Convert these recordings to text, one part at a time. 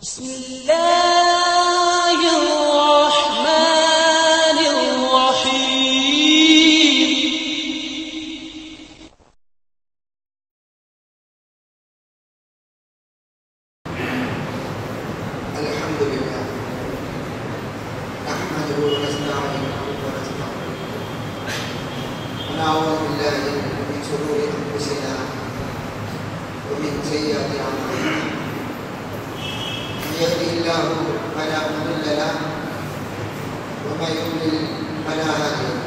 بسم الله الرحمن الرحيم الحمد لله نحمده ونستعينه ونستغفره ونعوذ بالله من شرور انفسنا ومن سيئات اعمالنا من يهده الله فلا مضل له ومن يضلل فلا هادي له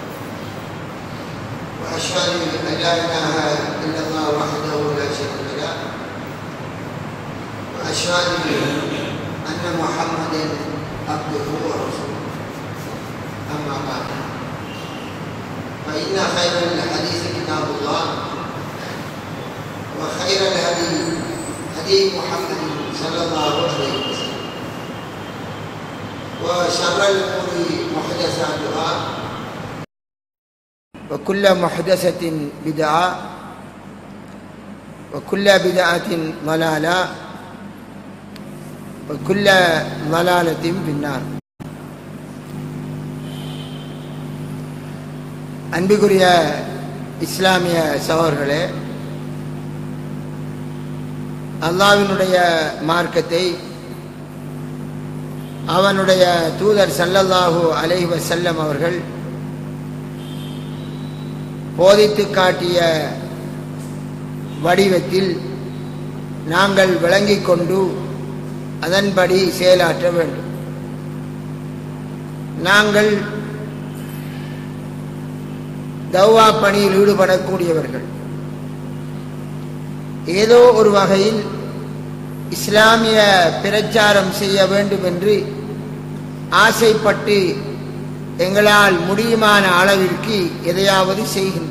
واشهد ان لا اله الا الله وحده لا شريك له وأشهد أن محمدا عبده ورسوله أما بعد فإن خير الحديث كتاب الله وخير الهدي هدي محمد صلى الله عليه وسلم وشر الأمور محدثاتها وكل محدثة بدعة وكل بدعة ضلالة وكل ضلالة في النار அன்பிற்குரிய இஸ்லாமிய சகோதரர்களே அல்லாவினுடைய மார்க்கத்தை அவனுடைய தூதர் சல்லல்லாஹு அலைஹி வஸல்லம் அவர்கள் போதித்து காட்டிய வடிவத்தில் நாங்கள் விளங்கிக் கொண்டு அதன்படி செயலாற்ற வேண்டும் நாங்கள் தௌவா பணியில் ஈடுபடக்கூடியவர்கள் ஏதோ ஒரு வகையில் இஸ்லாமிய பிரச்சாரம் செய்ய வேண்டும் என்று ஆசைப்பட்டு எங்களால் முடியுமான அளவிற்கு எதையாவது செய்கின்றோம்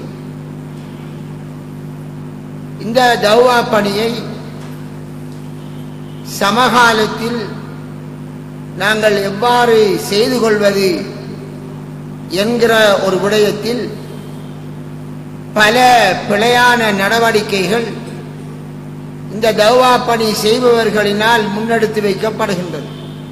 இந்த தௌவா பணியை சமகாலத்தில் நாங்கள் எவ்வாறு செய்து கொள்வது என்கிற ஒரு விடயத்தில் பல பிழையான நடவடிக்கைகள் இந்த தௌவா பணி செய்பவர்களினால் முன்னெடுத்து வைக்கப்படுகின்றது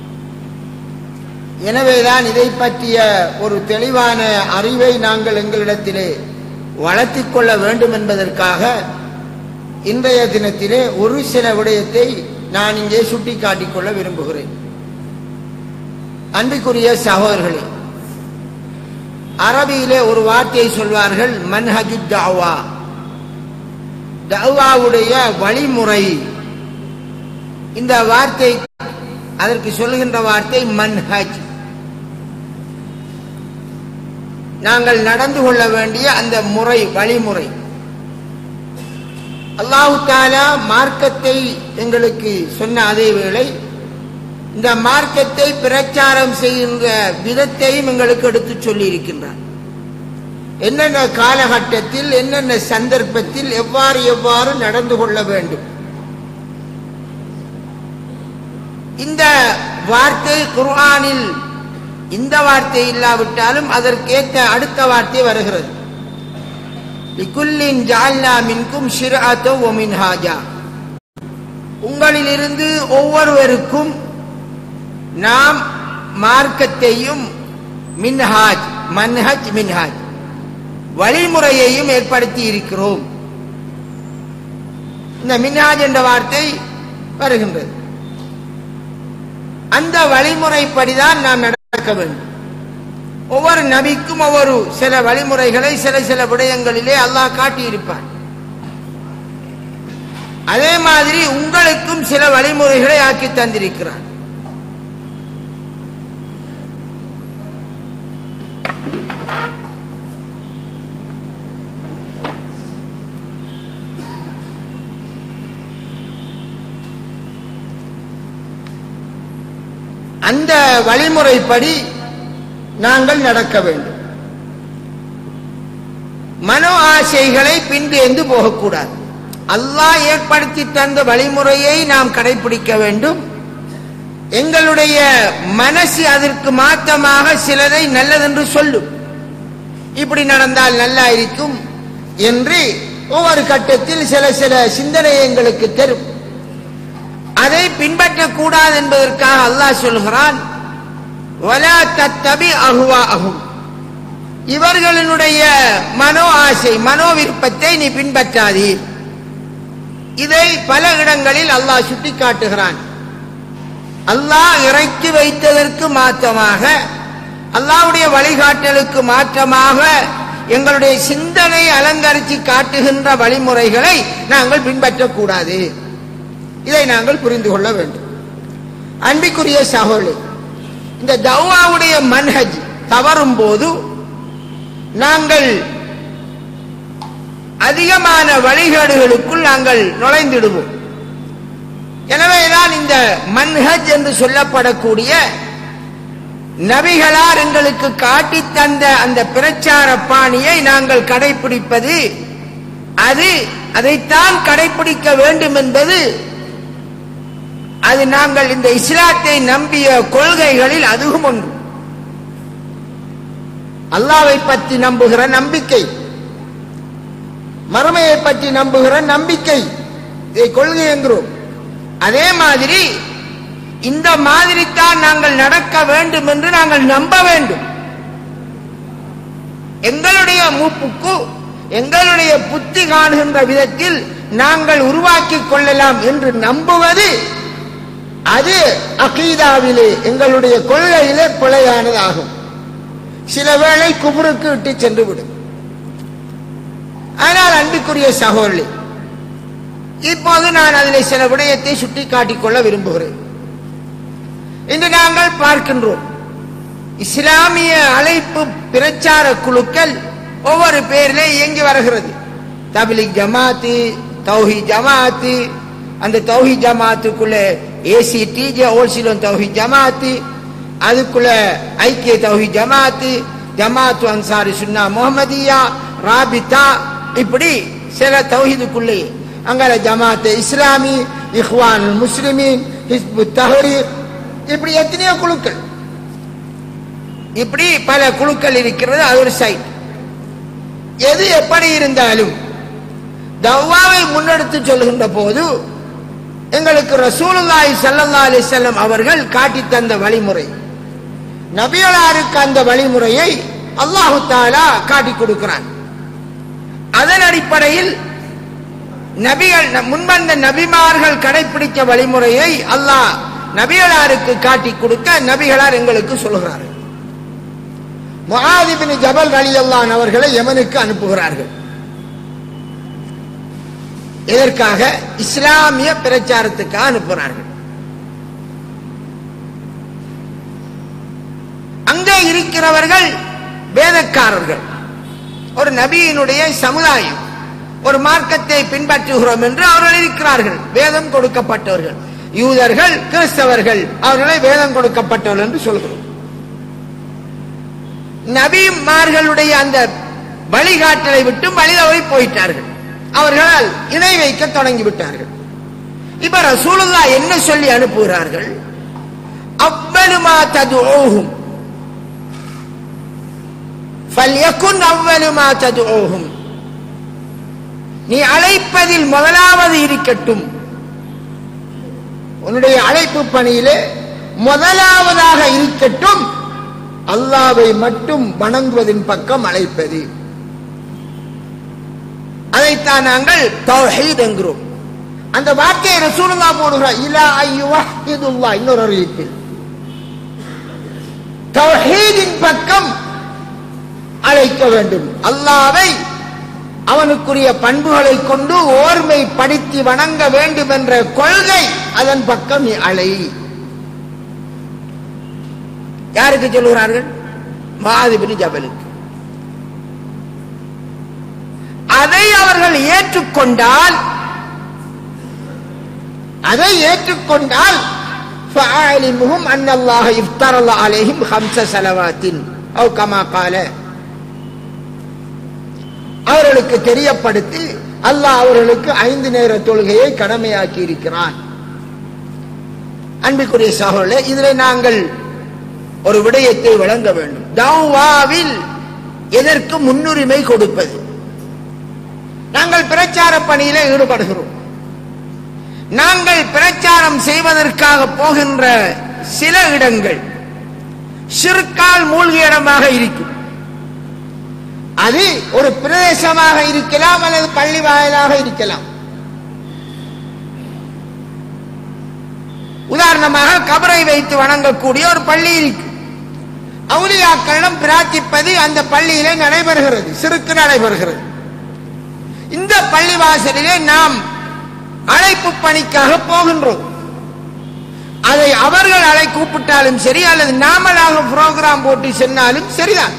எனவேதான் இதை பற்றிய ஒரு தெளிவான அறிவை நாங்கள் எங்களிடத்திலே வளர்த்திக் கொள்ள வேண்டும் என்பதற்காக இன்றைய தினத்திலே ஒரு சில விடயத்தை நான் இங்கே சுட்டிக்காட்டிக் கொள்ள விரும்புகிறேன் அன்பிற்குரிய சகோதரர்களே அரபியிலே ஒரு வார்த்தையை சொல்வார்கள் மன்ஹஜு தாவா தவாவுடைய வழிமுறை இந்த வார்த்தை அதற்கு சொல்லுகின்ற வார்த்தை மன்ஹஜ் நாங்கள் நடந்து கொள்ள வேண்டிய அந்த முறை வழிமுறை அல்லாஹு தாலா மார்க்கத்தை எங்களுக்கு சொன்ன அதே வேளை இந்த மார்க்கத்தை பிரச்சாரம் செய்கின்ற விதத்தையும் எங்களுக்கு எடுத்து சொல்லி இருக்கின்றார் என்னென்ன காலகட்டத்தில் என்னென்ன சந்தர்ப்பத்தில் எவ்வாறு எவ்வாறு நடந்து கொள்ள வேண்டும் இந்த வார்த்தை குர்ஆனில் இந்த வார்த்தை இல்லாவிட்டாலும் அதற்கேற்ற அடுத்த வார்த்தை வருகிறது லிக்குல்லின் ஜால்னா மின்கும் ஷிராத்தோ ஒமின் ஹாஜா உங்களிலிருந்து ஒவ்வொருவருக்கும் நாம் மார்க்கத்தையும் மின்ஹாஜ் மன்ஹஜ் மின்ஹாஜ் வழிமுறையையும் ஏற்படுத்தி இருக்கிறோம் இந்த மின்ஹாஜ் என்ற வார்த்தை வருகின்றது அந்த வழிமுறைப்படிதான் நாம் நடக்க வேண்டும் ஒவ்வொரு நபிக்கும் ஒவ்வொரு சில வழிமுறைகளை சில சில விடயங்களிலே அல்லாஹ் காட்டியிருப்பார் அதே மாதிரி உங்களுக்கும் சில வழிமுறைகளை ஆக்கி தந்திருக்கிறார் அந்த வழிமுறைப்படி நாங்கள் நடக்க வேண்டும் மனோ ஆசைகளை பின்தேர்ந்து போகக்கூடாது அல்லாஹ் ஏற்படுத்தி தந்த வழிமுறையை நாம் கடைபிடிக்க வேண்டும் எங்களுடைய மனசு அதற்கு மாற்றமாக சிலரை நல்லதென்று சொல்லும் இப்படி நடந்தால் நல்லா இருக்கும் என்று ஒவ்வொரு கட்டத்தில் சில சில சிந்தனை எங்களுக்கு தரும் அதே அவர்களை பின்பற்றக்கூடாது என்பதற்காக அல்லாஹ் சொல்கிறான் "வலா தத்தபி அஹ்வாஅஹும்." இவர்களினுடைய மனோ ஆசை மனோ விருப்பத்தை நீ பின்பற்றாதீர் இதை பல இடங்களில் அல்லாஹ் சுட்டிக்காட்டுகிறான் அல்லாஹ் இறக்கி வைத்ததற்கு மாற்றமாக அல்லாஹ்வுடைய வழிகாட்டலுக்கு மாற்றமாக எங்களுடைய சிந்தனை அலங்கரித்து காட்டுகின்ற வழிமுறைகளை நாங்கள் பின்பற்றக்கூடாது இதை நாங்கள் புரிந்து கொள்ள வேண்டும் அன்பிக்குரிய சகோதரி இந்த தௌவாவுடைய மன்ஹஜ் தவறும் போது நாங்கள் அதிகமான வழிகேடுகளுக்குள் நாங்கள் நுழைந்திடுவோம் எனவேதான் இந்த மன்ஹஜ் என்று சொல்லப்படக்கூடிய நபிகளார் எங்களுக்கு காட்டித் தந்த அந்த பிரச்சார பாணியை நாங்கள் கடைபிடிப்பது அது அதைத்தான் கடைபிடிக்க வேண்டும் என்பது அது நாங்கள் இந்த இஸ்லாத்தை நம்பிய கொள்கைகளில் அதுவும் ஒன்று அல்லாவை பற்றி நம்புகிற நம்பிக்கை மறுமையை பற்றி நம்புகிற நம்பிக்கை இதை கொள்கை என்கிறோம் அதே மாதிரி இந்த மாதிரி தான் நாங்கள் நடக்க வேண்டும் என்று நாங்கள் நம்ப வேண்டும் எங்களுடைய மூப்புக்கு எங்களுடைய புத்தி காணுகின்ற விதத்தில் நாங்கள் உருவாக்கிக் கொள்ளலாம் என்று நம்புவது அது அகீதாவிலே எங்களுடைய கொள்கையிலே பிழையானதாகும் சில வேளை குபுருக்கு விட்டு சென்று விடும் ஆனால் அன்புக்குரிய சகோதரி இப்போது நான் அதில் சில விடயத்தை சுட்டிக்காட்டிக் கொள்ள விரும்புகிறேன் இன்று நாங்கள் பார்க்கின்றோம் இஸ்லாமிய அழைப்பு பிரச்சார குழுக்கள் ஒவ்வொரு பேரிலே இயங்கி வருகிறது தபிலிக் ஜமாத்து தௌஹி ஜமாத்து அந்த தௌஹி ஜமாத்துக்குள்ள ஏசி டிஜே ஓல்சிலோன் தௌஹி ஜமாத்து அதுக்குள்ள ஐக்கிய தௌஹி ஜமாத்து ஜமாத்து அன்சாரி சுன்னா முகமதியா ராபிதா இப்படி சில தௌஹீதுக்குள்ளே அங்கால ஜமாத்து இஸ்லாமி இஹ்வான் முஸ்லிமீன் ஹிஸ்பு தஹரீர் இப்படி எத்தனையோ குழுக்கள் இப்படி பல குழுக்கள் இருக்கிறது அது ஒரு சைட் எது எப்படி இருந்தாலும் தவ்வாவை முன்னெடுத்து சொல்கின்ற போது எங்களுக்கு ரசூலுல்லாஹி ஸல்லல்லாஹு அலைஹி வஸல்லம் அவர்கள் காட்டித் தந்த வழிமுறை நபியலாருக்கு அந்த வழிமுறையை அல்லாஹு தாலா காட்டிக் கொடுக்கிறான் அதன் அடிப்படையில் நபிகள் முன்வந்த நபிமார்கள் கடைபிடித்த வழிமுறையை அல்லாஹ் நபிகளாருக்கு காட்டிக் கொடுக்க நபிகளார் எங்களுக்கு சொல்கிறார்கள் முஹாதிபின் ஜபல் ரலியல்லான் அவர்களை யமனுக்கு அனுப்புகிறார்கள் இதற்காக இஸ்லாமிய பிரச்சாரத்துக்காக அனுப்புகிறார்கள் அங்கே இருக்கிறவர்கள் வேதக்காரர்கள் ஒரு நபியினுடைய சமுதாயம் ஒரு மார்க்கத்தை பின்பற்றுகிறோம் என்று அவர்கள் இருக்கிறார்கள் வேதம் கொடுக்கப்பட்டவர்கள் யூதர்கள் கிறிஸ்தவர்கள் அவர்களை வேதம் கொடுக்கப்பட்டவர்கள் என்று சொல்கிறோம் நபிமார்களுடைய அந்த வழிகாட்டலை விட்டு வழிதவறி போயிட்டார்கள் அவர்களால் இணை வைக்க தொடங்கி விட்டார்கள் இப்ப ரசூலுல்லா என்ன சொல்லி அனுப்புகிறார்கள் அவ்வளுமா ததுஓஹும் ஃபல்யகுன் அவ்வளுமா ததுஓஹும் நீ அழைப்பதில் முதலாவது இருக்கட்டும் உன்னுடைய அழைப்பு பணியிலே முதலாவதாக இருக்கட்டும் அல்லாவை மட்டும் வணங்குவதின் பக்கம் அழைப்பது அதைத்தான் நாங்கள் தௌஹீத் என்கிறோம் அந்த வார்த்தையை ரசூலுல்லா போடுகிறார் இலா ஐயுவஹிதுல்லா இன்னொரு அறிவிப்பில் தௌஹீதின் பக்கம் அழைக்க வேண்டும் அல்லாவை அவனுக்குரிய பண்புகளை கொண்டு ஓர்மை படுத்தி வணங்க வேண்டும் என்ற கொள்கை அதன் பக்கம் நீ அழை யாருக்கு சொல்லுகிறார்கள் மாதிபின் ஜபலுக்கு அதை அவர்கள் ஏற்றுக்கொண்டால் அதை ஏற்றுக்கொண்டால் فعالمهم أن الله افترض عليهم خمس سلوات أو كما قال அவர்களுக்கு தெரியப்படுத்தி அல்லாஹ் அவர்களுக்கு ஐந்து நேர தொழுகையை கடமையாக்கி இருக்கிறான் அன்பிற்குரிய சகோதரே இதில் நாங்கள் ஒரு விடயத்தை வழங்க வேண்டும் தௌவாவில் எதற்கு முன்னுரிமை கொடுப்பது நாங்கள் பிரச்சார பணியில ஈடுபடுகிறோம் நாங்கள் பிரச்சாரம் செய்வதற்காக போகின்ற சில இடங்கள் சிறுக்கால் மூழ்கிய இடமாக இருக்கும் அது ஒரு பிரதேசமாக இருக்கலாம் அல்லது பள்ளி வாயிலாக இருக்கலாம் உதாரணமாக கபரை வைத்து வணங்கக்கூடிய ஒரு பள்ளி இருக்கு அவுலியாக்களிடம் பிரார்த்திப்பது அந்த பள்ளியிலே நடைபெறுகிறது சிறுக்கு நடைபெறுகிறது இந்த பள்ளி வாசலிலே நாம் அழைப்பு பணிக்காக போகின்றோம் அதை அவர்கள் அழை கூப்பிட்டாலும் சரி அல்லது நாமளாக புரோகிராம் போட்டு சென்னாலும் சரிதான்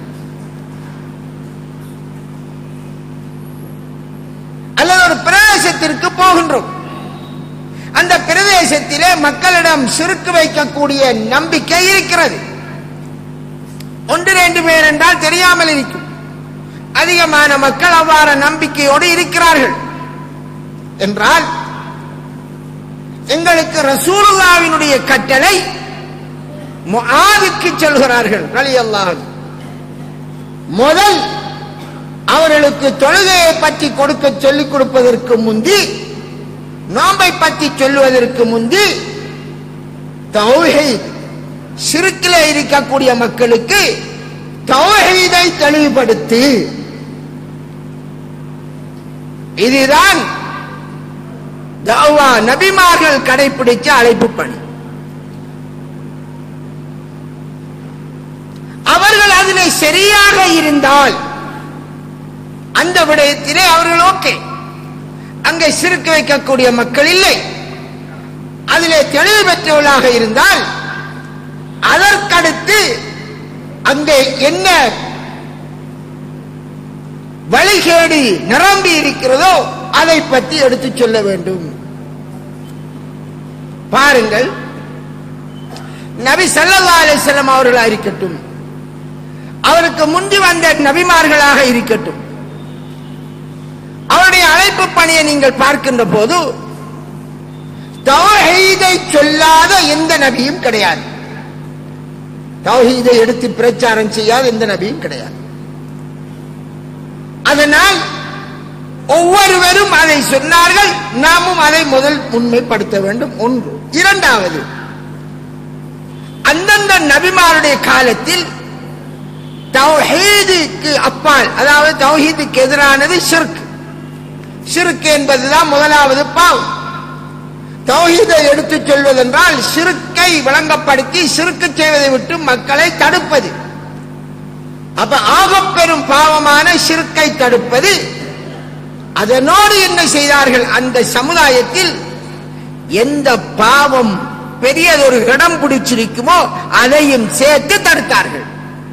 அல்லது ஒரு பிரதேசத்திற்கு போகின்றோம் அந்த பிரதேசத்திலே மக்களிடம் சிறுக்கு வைக்கக்கூடிய நம்பிக்கை இருக்கிறது ஒன்று ரெண்டு பேர் என்றால் தெரியாமல் இருக்கும் அதிகமான மக்கள் அவ்வாறு நம்பிக்கையோடு இருக்கிறார்கள் என்றால் எங்களுக்கு ரசூலுல்லாவினுடைய கட்டளை முஆதுக்கு சொல்கிறார்கள் ரலியல்லாஹு முதல் அவர்களுக்கு தொழுகையை பற்றி கொடுக்க சொல்லிக் கொடுப்பதற்கு முந்தி நோம்பை பற்றி சொல்லுவதற்கு முந்தி தௌஹீத் சிறுக்கில இருக்கக்கூடிய மக்களுக்கு தௌஹீதை தெளிவுபடுத்தி இதுதான் தௌவா நபிமார்கள் கடைபிடிச்ச அழைப்பு பணி அவர்கள் அதிலே சரியாக இருந்தால் அந்த விடயத்திலே அவர்கள் ஓகே அங்கே சிறுக்கு வைக்கக்கூடிய மக்கள் இல்லை அதிலே தெளிவு பெற்றவர்களாக இருந்தால் அதற்கடுத்து அங்கே என்ன வழிகேடு நிரம்பி இருக்கிறதோ அதை பற்றி எடுத்துச் சொல்ல வேண்டும் பாருங்கள் நபி ஸல்லல்லாஹு அலைஹி வஸல்லம் அவர்களாக இருக்கட்டும் அவருக்கு முந்தி வந்த நபிமார்களாக இருக்கட்டும் அவருடைய அழைப்பு பணியை நீங்கள் பார்க்கின்ற போது தௌஹீதை சொல்லாத எந்த நபியும் கிடையாது தௌஹீதை எடுத்து பிரச்சாரம் செய்யாத எந்த நபியும் கிடையாது அதனால் ஒவ்வொருவரும் அதை சொன்னார்கள் நாமும் அதை முதல் முன்மைப்படுத்த வேண்டும் ஒன்று இரண்டாவது அந்தந்த நபிமாருடைய காலத்தில் தௌஹீதுக்கு அப்பால் அதாவது தௌஹீதுக்கு எதிரானது ஷிர்க் ஷிர்க் என்பதுதான் முதலாவது பாவம் தௌஹீதை எடுத்துச் சொல்வதென்றால் சிறுக்கை விளங்கப்படுத்தி சிறுக்கு செய்வதை விட்டு மக்களை தடுப்பது அப்ப ஆகப் பெரும் பாவமான சிறுக்கை தடுப்பது அதனோடு என்ன செய்தார்கள் அந்த சமுதாயத்தில் எந்த பாவம் பெரியதொரு இடம் பிடிச்சிருக்குமோ அதையும் சேர்த்து தடுத்தார்கள்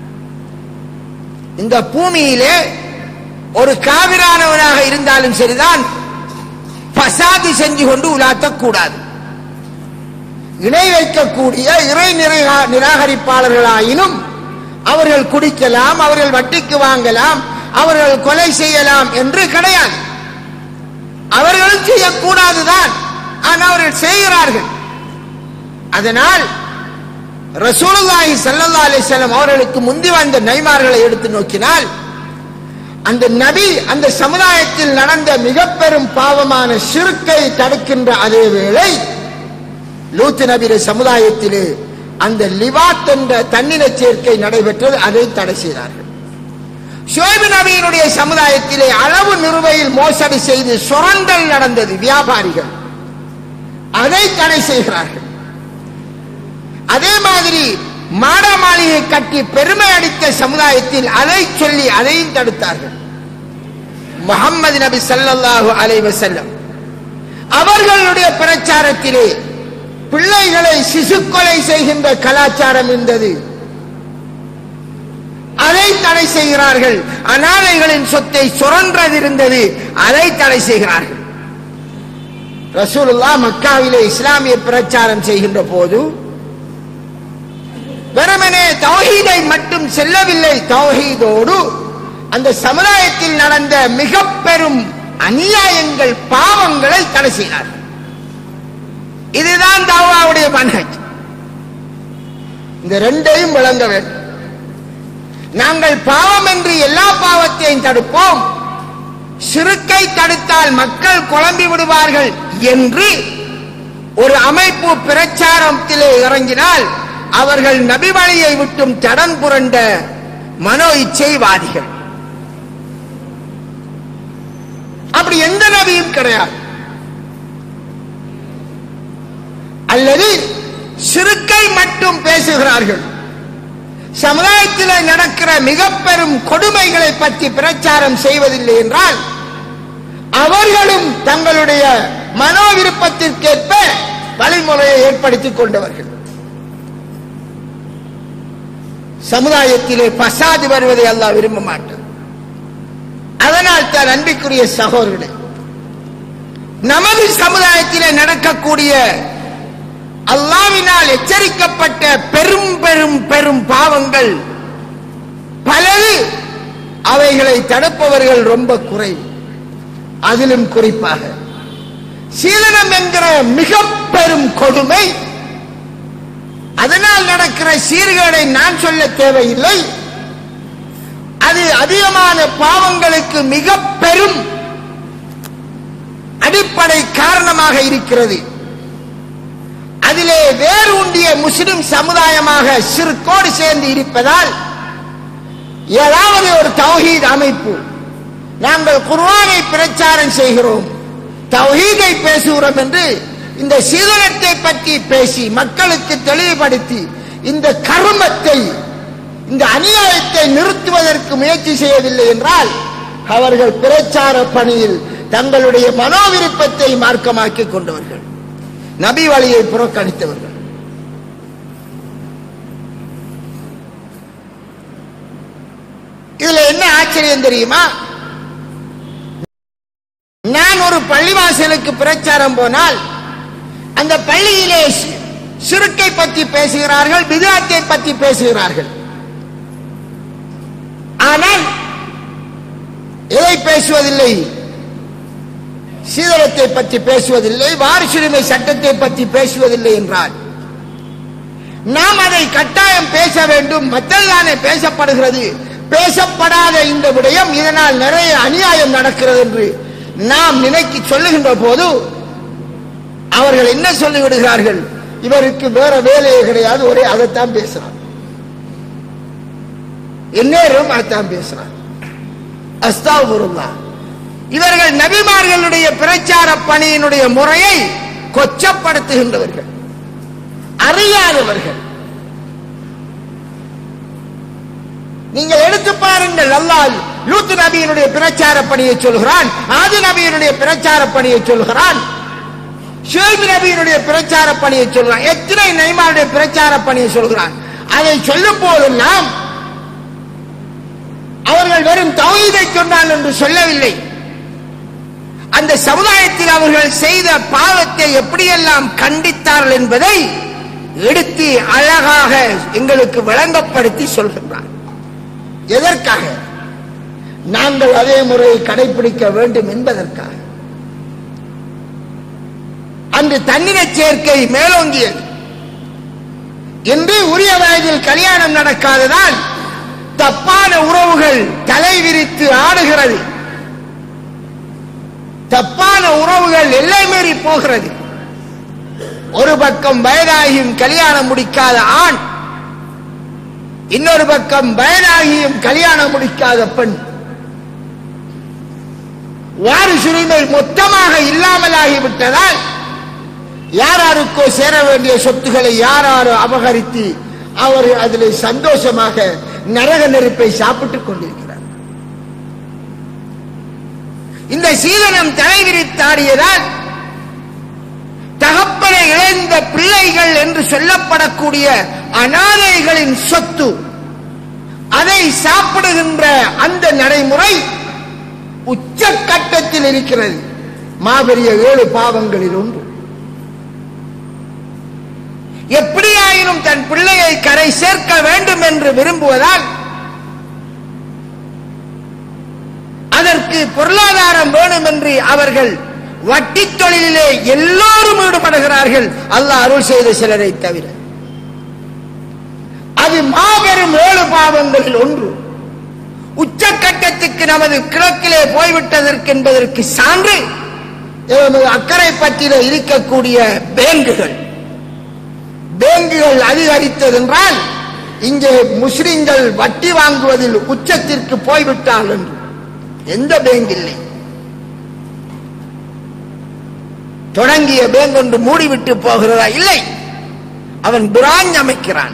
இந்த பூமியிலே ஒரு காவிரானவனாக இருந்தாலும் சரிதான் பசாது செஞ்சு கொண்டு உலாத்தக்கூடாது இணை வைக்கக்கூடிய இறை நிறை- நிராகரிப்பாளர்களாயினும் அவர்கள் குடிக்கலாம் அவர்கள் வட்டிக்கு வாங்கலாம் அவர்கள் கொலை செய்யலாம் என்று கிடையாது அவர்களும் செய்யக்கூடாதுதான் ஆனால் அவர்கள் செய்கிறார்கள் அதனால் ரசூலுல்லாஹி ஸல்லல்லாஹு அலைஹி வஸல்லம் அவர்களுக்கு முந்தி வந்த நைமார்களை எடுத்து நோக்கினால் அந்த நபி அந்த சமுதாயத்தில் நடந்த மிக பெரும் பாவமான சிறுக்கை தடுக்கின்ற அதே வேளை லூத் நபிர சமுதாயத்திலே அந்த லிவாத் என்ற தன்னில சேர்க்கை நடைபெற்றது அதை தடை செய்தார்கள் ஷுவைபு நபியினுடைய சமுதாயத்திலே அளவு நிறுவையில் மோசடி செய்து சுரண்டல் நடந்தது வியாபாரிகள் அதை தடை செய்கிறார்கள் அதே மாதிரி மாட மாளிகை கட்டி பெருமை அடித்த சமுதாயத்தில் அதை சொல்லி அதையும் தடுத்தார்கள் முகம்மது நபி ஸல்லல்லாஹு அலைஹி வஸல்லம் அவர்களுடைய பிரச்சாரத்திலே பிள்ளைகளை சிசு கொலை செய்கின்ற கலாச்சாரம் இருந்தது அதை தடை செய்கிறார்கள் அனாதைகளின் சொத்தை சுரன்றதிருந்தது அதை தடை செய்கிறார்கள் ரசூலுல்லாஹ் மக்காவிலே இஸ்லாமிய பிரச்சாரம் செய்கின்ற போது வெறுமனே தௌஹீதை மட்டும் செல்லவில்லை தௌஹீதோடு அந்த சமுதாயத்தில் நடந்த மிக பெரும் அநியாயங்கள் பாவங்களை தடை செய்தார் இதுதான் தாவாவுடைய மன்ஹஜ் இந்த ரெண்டையும் விளங்க வேண்டும் நாங்கள் பாவம் என்று எல்லா பாவத்தையும் தடுப்போம் சிறுக்கை தடுத்தால் மக்கள் குழம்பி விடுவார்கள் என்று ஒரு அமைப்பு பிரச்சாரத்திலே இறங்கினால் அவர்கள் நபி வழியை விட்டும் தடம் புரண்ட மனோ இச்சைவாதிகள் அப்படி எந்த நபியும் கிடையாது அல்லது சிறுக்கை மட்டும் பேசுகிறார்கள் சமுதாயத்தில் நடக்கிற மிக பெரும் கொடுமைகளை பற்றி பிரச்சாரம் செய்வதில்லை என்றால் அவர்களும் தங்களுடைய மனோ விருப்பத்திற்கேற்ப வழிமுறையை ஏற்படுத்திக் கொண்டவர்கள் சமுதாயத்திலே பசாது வருவதை அல்லாஹ் விரும்ப மாட்டார் அதனால் தான் அன்பிற்குரிய சகோதரர்களே நமது சமுதாயத்திலே நடக்கக்கூடிய அல்லாவினால் எச்சரிக்கப்பட்ட பெரும் பெரும் பெரும் பாவங்கள் பலது அவைகளை தடுப்பவர்கள் ரொம்ப குறைவு அதிலும் குறிப்பாக சீலனம் என்கிற மிக பெரும் கொடுமை அதனால் நடக்கிற சீர்கேடை நான் சொல்ல தேவையில்லை அது அதிகமான பாவங்களுக்கு மிக பெரும் அடிப்படை காரணமாக இருக்கிறது அதிலே வேறு உண்டிய முஸ்லிம் சமுதாயமாக சிறுக்கோடு சேர்ந்து இருப்பதால் ஏதாவது ஒரு தௌஹீத் அமைப்பு நாங்கள் குர்ஆனை பிரச்சாரம் செய்கிறோம் தௌஹீதை பேசுகிறோம் என்று இந்த சீதனத்தை பற்றி பேசி மக்களுக்கு தெளிவுபடுத்தி இந்த கர்மத்தை இந்த அநியாயத்தை நிறுத்துவதற்கு முயற்சி செய்யவில்லை என்றால் அவர்கள் பிரச்சார பணியில் தங்களுடைய மனோவிருப்பத்தை மார்க்கமாக்கி கொண்டவர்கள் நபி வழியை புறக்கணித்தவர்கள் இதுல என்ன ஆச்சரியம் தெரியுமா நான் ஒரு பள்ளிவாசலுக்கு பிரச்சாரம் போனால் அந்த பள்ளியிலே சி- சிறுக்கை பற்றி பேசுகிறார்கள் பிதாத்தை பற்றி பேசுகிறார்கள் ஆனால் எதை பேசுவதில்லை சீதளத்தை பற்றி பேசுவதில்லை வாரிசுரிமை சட்டத்தை பற்றி பேசுவதில்லை என்றால் நாம் அதை கட்டாயம் பேச வேண்டும் மற்றதானே பேசப்படுகிறது பேசப்படாத இந்த விடயம் இதனால் நிறைய அநியாயம் நடக்கிறது என்று நாம் நினைக்கி சொல்லுகின்ற போது அவர்கள் என்ன சொல்லி விடுகிறார்கள் இவருக்கு வேற வேலையே கிடையாது ஒரே அதைத்தான் பேசுறான் எந்நேரம் அதைத்தான் பேசுறான் அஸ்தாபுருல்லா இவர்கள் நபிமார்களுடைய பிரச்சார பணியினுடைய முறையை கொச்சப்படுத்துகின்றவர்கள் அறியாதவர்கள் நீங்கள் எடுத்து பாருங்கள் அல்லாஹ் லூத் நபியினுடைய பிரச்சார பணியை சொல்கிறான் ஆதி நபியினுடைய பிரச்சார பணியை சொல்கிறான் ஷுவைப் நபியினுடைய பிரச்சார பணியை சொல்கிறான் எத்தனை நைமாருடைய பிரச்சார பணியை சொல்கிறான் அதை சொல்லும் போதெல்லாம் அவர்கள் வெறும் தௌஹீதை சொன்னால் என்று சொல்லவில்லை அந்த சமுதாயத்தில் அவர்கள் செய்த பாவத்தை எப்படியெல்லாம் கண்டித்தார்கள் என்பதை எடுத்து அழகாக எங்களுக்கு விளங்கப்படுத்தி சொல்கின்றார் எதற்காக நாங்கள் அதே முறையை கடைபிடிக்க வேண்டும் என்பதற்காக அன்று தன்னின சேர்க்கை மேலோங்கியது இன்று உரிய வயதில் கல்யாணம் நடக்காததால் தப்பான உறவுகள் தலை விரித்து ஆடுகிறது தப்பான உறவுகள் எல்லை மீறி போகிறது ஒரு பக்கம் வயதாகியும் கல்யாணம் முடிக்காத ஆண் இன்னொரு பக்கம் வயதாகியும் கல்யாணம் முடிக்காத பெண் வாரிசுரிமை மொத்தமாக இல்லாமலாகிவிட்டதால் யாராருக்கோ சேர வேண்டிய சொத்துக்களை யாராரோ அபகரித்து அவர் அதில் சந்தோஷமாக நரக நெருப்பை சாப்பிட்டுக் கொண்டிருக்கிறார் இந்த சீதனம் தலைவிரித்தாடியதால் தகப்பனை இழந்த பிள்ளைகள் என்று சொல்லப்படக்கூடிய அனாதைகளின் சொத்து அதை சாப்பிடுகின்ற அந்த நடைமுறை உச்சக்கட்டத்தில் இருக்கிறது மாபெரிய ஏழு பாவங்களில் ஒன்று எப்படியாயினும் தன் பிள்ளையை கரை சேர்க்க வேண்டும் என்று விரும்புவதால் அதற்கு பொருளாதாரம் வேணும் என்று அவர்கள் வட்டி தொழிலிலே எல்லோரும் ஈடுபடுகிறார்கள் அல்லாஹ் அருள் செய்த சிலரை தவிர அது மாபெரும் ஏழு பாவங்களில் ஒன்று உச்சக்கட்டத்துக்கு நமது கிழக்கிலே போய்விட்டதற்கு என்பதற்கு சான்று எமது அக்கரைப்பட்டில இருக்கக்கூடிய பேங்குகள் பேங்குகள் அதிகரித்தது என்றால் இங்கே முஸ்லிம்கள் வட்டி வாங்குவதில் உச்சத்திற்கு போய்விட்டால் என்று எந்த பேங்க் இல்லை தொடங்கிய பேங்க் ஒன்று மூடிவிட்டு போகிறதா இல்லை அவன் பிராஞ்ச் அமைக்கிறான்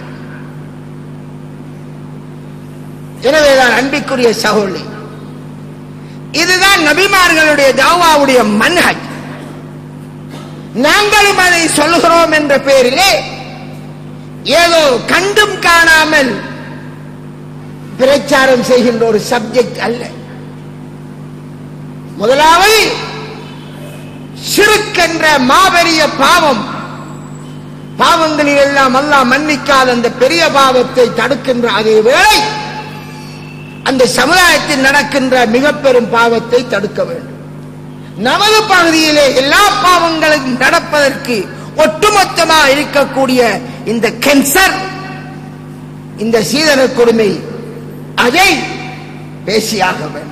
எனவேதான் அன்பிற்குரிய சகோதரி இதுதான் நபிமார்களுடைய தாவாவுடைய மன்ஹஜ் நாங்களும் அதை சொல்லுகிறோம் என்ற பெயரிலே ஏதோ கண்டும் காணாமல் பிரச்சாரம் செய்கின்ற ஒரு சப்ஜெக்ட் அல்ல முதலாவது சிறுக்கென்ற மாபெரிய பாவம் பாவங்களில் எல்லாம் அல்லாஹ் மன்னிக்காத அந்த பெரிய பாவத்தை தடுக்கின்ற அதே வேளை அந்த சமுதாயத்தில் நடக்கின்ற மிக பெரும் பாவத்தை தடுக்க வேண்டும் நமது பகுதியிலே எல்லா பாவங்களும் நடப்பதற்கு ஒட்டுமொத்தமாக இருக்கக்கூடிய இந்த கேன்சர் இந்த சீதன கொடுமை அதை பேசியாக வேண்டும்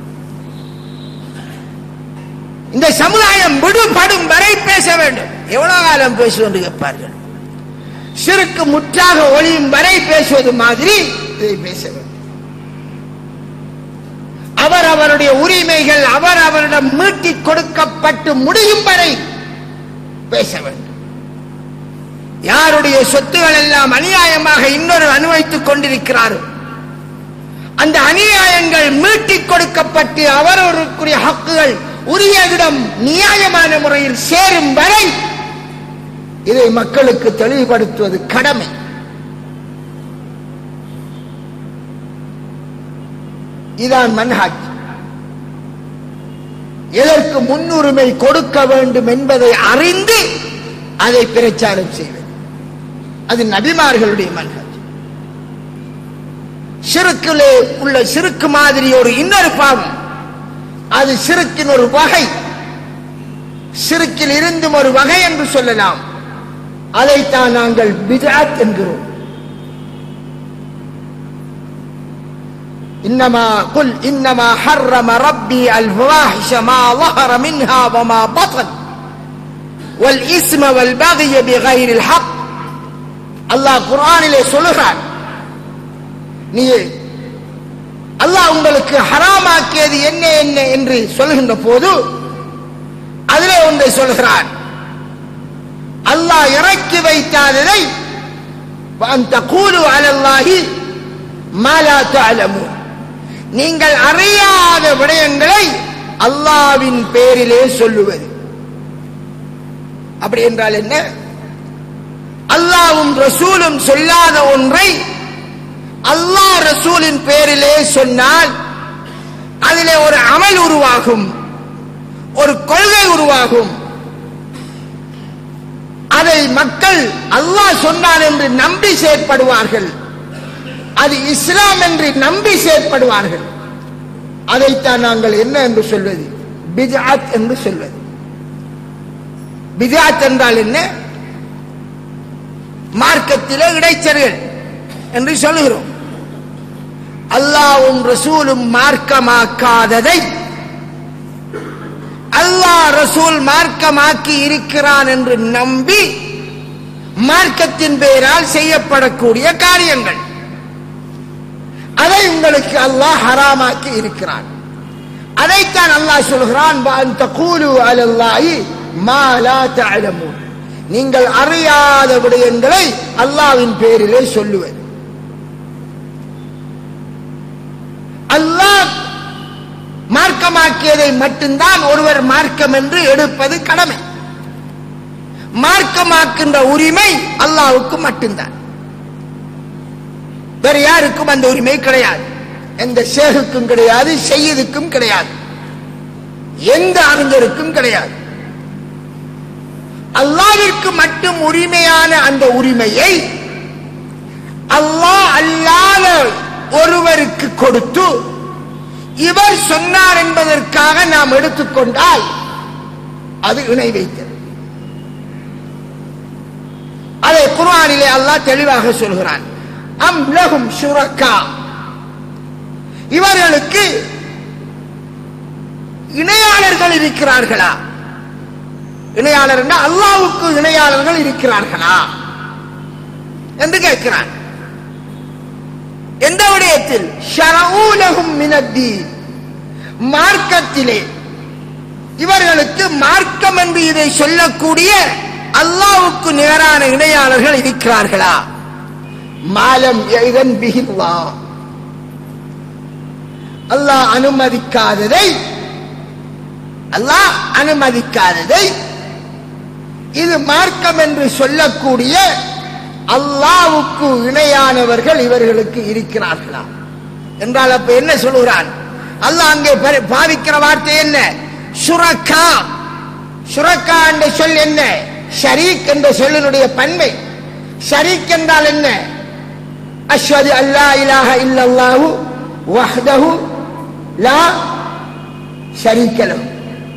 இந்த சமுதாயம் விடுபடும் வரை பேச வேண்டும் எவ்வளவு காலம் பேசுவோம் என்று கேட்பார்கள் சிறுக்கு முற்றாக ஒளியும் வரை பேசுவது மாதிரி இதை பேச வேண்டும் அவர் அவருடைய உரிமைகள் அவர் அவரிடம் மீட்டிக் கொடுக்கப்பட்டு முடியும் வரை பேச வேண்டும் யாருடைய சொத்துகள் எல்லாம் அநியாயமாக இன்னொரு அனுபவித்துக் கொண்டிருக்கிறாரோ அந்த அநியாயங்கள் மீட்டிக் கொடுக்கப்பட்டு அவரவருக்குரிய ஹக்குகள் உரியவிடம் நியாயமான முறையில் சேரும் வரை இதை மக்களுக்கு தெளிவுபடுத்துவது கடமை இதான் மன்ஹாஜ் எதற்கு முன்னுரிமை கொடுக்க வேண்டும் என்பதை அறிந்து அதை பிரச்சாரம் செய்வது அது நபிமார்களுடைய மன்ஹாஜ் சிறுக்கிலே உள்ள சிறுக்கு மாதிரி ஒரு இன்னொரு பாவம் அது சிறுக்கின் ஒரு வகை சிறுக்கில் இருந்தும் ஒரு வகை என்று சொல்லலாம் அதைத்தான் நாங்கள் பிதாத் என்கிறோம் إنما قل إنما حرم ربي الفواحش ما ظهر منها وما بطن والإثم والبغي بغير الحق அல்லாஹ் குர்ஆனிலே சொல்லுகிறான் நீ அல்லாஹ் உங்களுக்கு ஹராமாக்கியது என்ன என்ன என்று சொல்லுகின்ற போது அதிலே ஒன்றை சொல்கிறான் அல்லாஹ் இறக்கி வைத்தாததை அந்த கூலு அலல்லாஹி மாலா தஅலமூன் நீங்கள் அறியாத விடயங்களை அல்லாவின் பேரிலே சொல்லுவது அப்படி என்றால் என்ன அல்லாவும் ரசூலும் சொல்லாத ஒன்றை அல்லாஹ் ரசூலின் பேரிலே சொன்னால் அதிலே ஒரு அமல் உருவாகும் ஒரு கொள்கை உருவாகும் அதை மக்கள் அல்லாஹ் சொன்னான் என்று நம்பி செயற்படுவார்கள் அது இஸ்லாம் என்று நம்பி செயற்படுவார்கள் அதைத்தான் நாங்கள் என்ன என்று சொல்வது பிஜாத் என்று சொல்வது பிஜாத் என்றால் என்ன மார்க்கத்திலே இடைச்சர்கள் என்று சொல்லுகிறோம் அல்லாவும் ரசூலும் மார்க்கமாக்காததை அல்லாஹ் ரசூல் மார்க்கமாக்கி இருக்கிறான் என்று நம்பி மார்க்கத்தின் பெயரால் செய்யப்படக்கூடிய காரியங்கள் அதை உங்களுக்கு அல்லாஹ் ஹராமாக்கி இருக்கிறான் அதைத்தான் அல்லாஹ் சொல்கிறான் "வஅன் தகூலு அலல்லாஹி மா லா தஅலமூன்." நீங்கள் அறியாத விடயங்களை அல்லாஹ்வின் பேரிலே சொல்லுவது அல்லாஹ் மார்க்கமாக்கியதை மட்டும்தான் ஒருவர் மார்க்கம் என்று எடுப்பது கடமை மார்க்கமாக்கின்ற உரிமை அல்லாஹ்வுக்கு மட்டும்தான் வேற யாருக்கும் அந்த உரிமை கிடையாது எந்த ஷேகுக்கும் கிடையாது செய்யதுக்கும் கிடையாது எந்த அறிஞருக்கும் கிடையாது அல்லாவிற்கு மட்டும் உரிமையான அந்த உரிமையை அல்லாஹ் அல்லாத ஒருவருக்கு கொடுத்து இவர் சொன்னார் என்பதற்காக நாம் எடுத்துக்கொண்டால் அது இணை வைத்தது அதை குர்ஆனிலே அல்லாஹ் தெளிவாக சொல்கிறான் அம் லஹும் ஷுரக்கா இவர்களுக்கு இணையாளர்கள் இருக்கிறார்களா இணையாளர் என்றால் அல்லாவுக்கு இணையாளர்கள் இருக்கிறார்களா என்று கேட்கிறான் எந்த விடயத்தில் ஷரஊலஹும் மினத்தீன் மார்க்கத்திலே இவர்களுக்கு மார்க்கம் என்று இதை சொல்லக்கூடிய அல்லாவுக்கு நிகரான இணையாளர்கள் இருக்கிறார்களா மாலம் இதன் பிகில்லா அல்லாஹ் அனுமதிக்காததை அல்லாஹ் அனுமதிக்காததை இது மார்க்கம் என்று சொல்லக்கூடிய அல்லாவுக்கு இணையானவர்கள் இவர்களுக்கு இருக்கிறார்களா என்றால் அப்ப என்ன சொல்லுகிறான் அல்லாஹ் அங்கே பரி- பாவிக்கிற வார்த்தை என்ன சுரக்கா சுரக்கா என்ற சொல் என்ன ஷரீக் என்ற சொல்லினுடைய பன்மை ஷரீக் என்றால் என்ன அஷ்ஹது அல்லா இலாஹ இல்லல்லாஹு வஹ்தஹு லா ஷரீக்க லஹு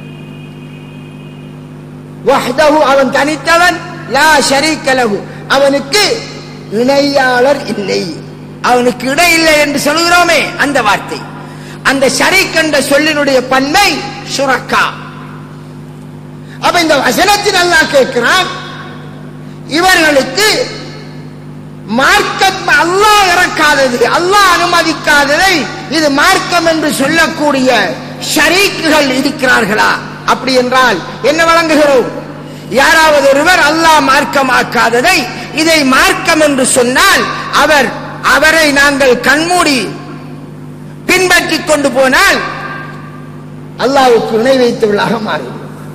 வஹ்தஹு அவன் தனித்தவன் லா ஷரீக்க லஹு அவனுக்கு இணையாளர் இல்லை அவனுக்கு இடை இல்லை என்று சொல்கிறோமே அந்த வார்த்தை அந்த ஷரீக் என்ற சொல்லினுடைய பன்மை சுரக்கா அப்ப இந்த வசனத்தில் அல்லாஹ் கேட்கிறான் இவர்களுக்கு மார்க்கம் அல்லாஹ் இறக்காதது அல்லாஹ் அனுமதிக்காததை இது மார்க்கம் என்று சொல்லக்கூடிய ஷரீக்குகள் இருக்கிறார்களா அப்படி என்றால் என்ன வழங்குகிறோம் யாராவது ஒருவர் அல்லாஹ் மார்க்கமாக்காததை இதை மார்க்கம் என்று சொன்னால் அவர் அவரை நாங்கள் கண்மூடி பின்பற்றிக் கொண்டு போனால் அல்லாஹ்வுக்கு இணை வைத்தவர்களாக மாறும்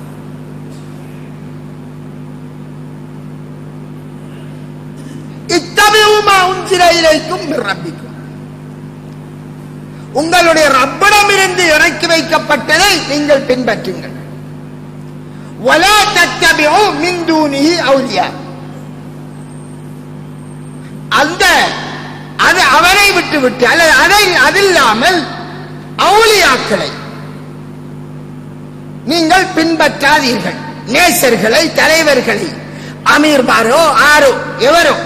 இத்தபியுமா உன்சில இலைக்கும் ரப்பிக்கும் உங்களுடைய ரப்பிடமிருந்து இறக்கி வைக்கப்பட்டதை நீங்கள் பின்பற்றுங்கள் ولا تتبعوا من دونه أولياء அந்த அது அவரை விட்டு விட்டு அல்லது அதை அதில்லாமல் அவுலியாக்களை நீங்கள் பின்பற்றாதீர்கள் நேசர்களை தலைவர்களை அமீர்மாரோ ஆரோ எவரோ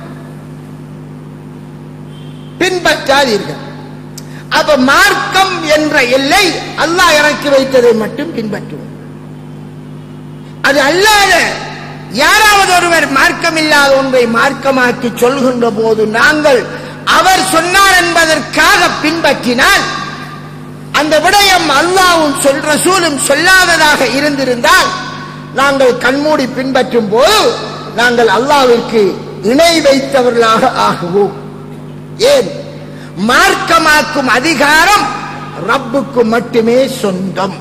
பின்பற்றாதீர்கள் அப்ப மார்க்கம் என்ற எல்லை அல்லாஹ் இறக்கி வைத்ததை மட்டும் பின்பற்றுவோம் அது அல்லாத யாராவது ஒருவர் மார்க்கம் இல்லாத ஒன்றை மார்க்கமாக்கி சொல்கின்ற போது நாங்கள் அவர் சொன்னார் என்பதற்காக பின்பற்றினால் அந்த விடயம் அல்லாவும் சொல் ரசூலும் சொல்லாததாக இருந்திருந்தால் நாங்கள் கண்மூடி பின்பற்றும் போது நாங்கள் அல்லாவிற்கு இணை வைத்தவர்களாக ஆகுவோம் ஏன் மார்க்கமாக்கும் அதிகாரம் ரப்புக்கு மட்டுமே சொந்தம்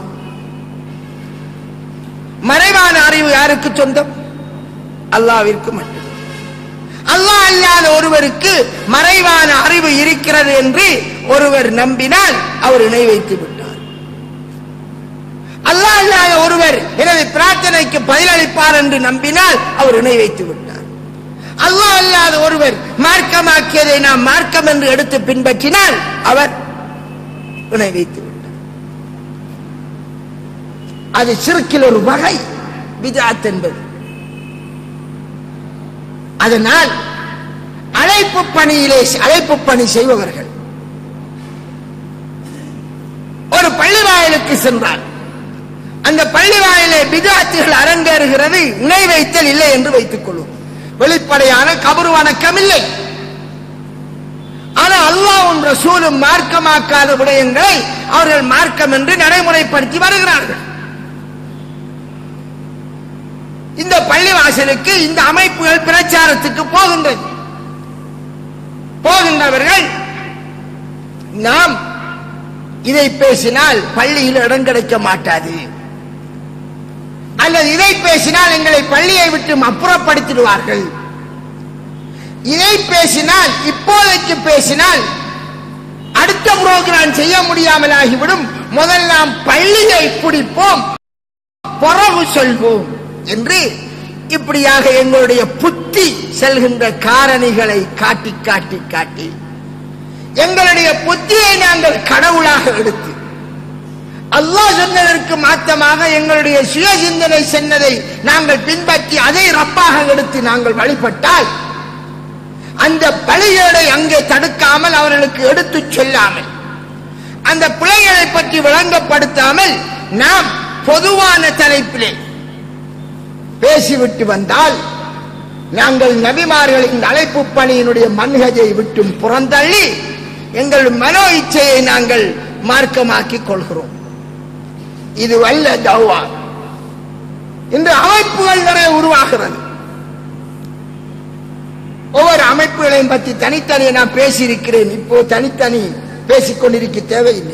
மறைவான அறிவு யாருக்கு சொந்தம் அல்லாவிற்கு மட்டும் அல்லாஹ் அல்லாத ஒருவருக்கு மறைவான அறிவு இருக்கிறது என்று ஒருவர் நம்பினால் அவர் இணை வைத்து விட்டார் அல்லாஹ் அல்லாத ஒருவர் எனது பிரார்த்தனைக்கு பதிலளிப்பார் என்று நம்பினால் அவர் இணை வைத்து விட்டார் அல்லாஹ் அல்லாத ஒருவர் மார்க்கமாக்கியதை நாம் மார்க்கம் என்று எடுத்து பின்பற்றினால் அவர் இணை வைத்து விட்டார் அது சிறுக்கில் ஒரு வகை விதாத் என்பது அதனால் அழைப்பு பணியிலே அழைப்பு பணி செய்பவர்கள் ஒரு பள்ளி வாயிலுக்கு சென்றார் அந்த பள்ளி வாயிலே பிதாத்துகள் அரங்கேறுகிறது இணை வைத்தல் இல்லை என்று வைத்துக் கொள்ளும் வெளிப்படையான கபரு வணக்கம் இல்லை ஆனால் அல்லாஹ்வும் ரசூலும் மார்க்கமாக்காத விடயங்களை அவர்கள் மார்க்கம் என்று நடைமுறைப்படுத்தி வருகிறார்கள் இந்த பள்ளிவாசலுக்கு இந்த அமைப்புகள் பிரச்சாரத்துக்கு போகின்றது போகின்றவர்கள் நாம் இதை பேசினால் பள்ளியில் இடம் கிடைக்க மாட்டாது அல்லது இதை பேசினால் எங்களை பள்ளியை விட்டு அப்புறப்படுத்திடுவார்கள் இதை பேசினால் இப்போதைக்கு பேசினால் அடுத்த புரோகிராம் செய்ய முடியாமல் ஆகிவிடும் முதல் நாம் பள்ளியை பிடிப்போம் பிறகு சொல்வோம் என்று இப்படியாக எங்களுடைய புத்தி செல்கின்ற காரணிகளை காட்டி காட்டி காட்டி எங்களுடைய புத்தியை நாங்கள் கடவுளாக எடுத்து அல்லாஹ் சொன்னதற்கு மாற்றமாக எங்களுடைய சுய சிந்தனை சென்னதை நாங்கள் பின்பற்றி அதை ரப்பாக எடுத்து நாங்கள் வழிபட்டால் அந்த பழிகளை அங்கே தடுக்காமல் அவர்களுக்கு எடுத்துச் சொல்லாமல் அந்த பிழைகளை பற்றி விளங்கப்படுத்தாமல் நாம் பொதுவான தலைப்பிலே பேசிவிட்டு வந்தால் நாங்கள் நபிமார்களின் அழைப்பு பணியினுடைய மன்ஹஜை விட்டும் புறந்தள்ளி எங்கள் மனோ இச்சையை நாங்கள் மார்க்கமாக்கிக் கொள்கிறோம் இது வல்ல தௌவா இன்று அமைப்புகள் நிறைய உருவாகிறது ஒவ்வொரு அமைப்புகளையும் பற்றி தனித்தனியே நான் பேசியிருக்கிறேன் இப்போ தனித்தனி பேசிக் கொண்டிருக்க தேவையில்லை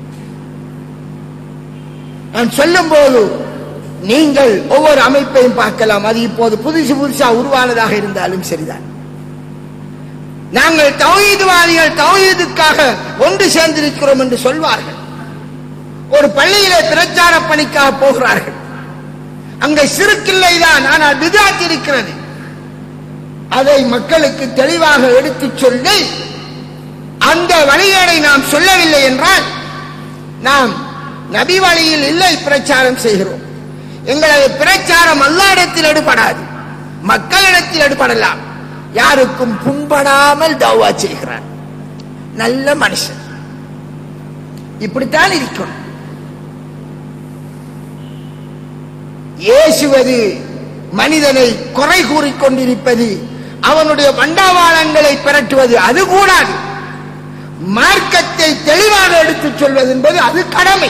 நான் சொல்லும் போது நீங்கள் ஒவ்வொரு அமைப்பையும் பார்க்கலாம் அது இப்போது புதுசு புதுசா உருவானதாக இருந்தாலும் சரிதான் நாங்கள் தௌஹீதுவாதிகள் தௌஹீதுக்காக ஒன்று சேர்ந்திருக்கிறோம் என்று சொல்வார்கள் ஒரு பள்ளியிலே பிரச்சார பணிக்காக போகிறார்கள் அங்கே சிறுக்கில்லைதான் ஆனால் விதாத் இருக்கிறது அதை மக்களுக்கு தெளிவாக எடுத்துச் சொல்லி அந்த வழிகளை நாம் சொல்லவில்லை என்றால் நாம் நபி வழியில் இல்லை பிரச்சாரம் செய்கிறோம் எங்களது பிரச்சாரம் அல்லாடத்தில் எடுபடாது மக்களிடத்தில் எடுபடலாம் யாருக்கும் புண்படாமல் தௌவா செய்கிறார் நல்ல மனுஷன் இப்படித்தான் இருக்கும் ஏசுவது மனிதனை குறை கூறிக் கொண்டிருப்பது அவனுடைய வண்டாவாளங்களை பிரட்டுவது அது கூடாது மார்க்கத்தை தெளிவாக எடுத்துச் சொல்வது என்பது அது கடமை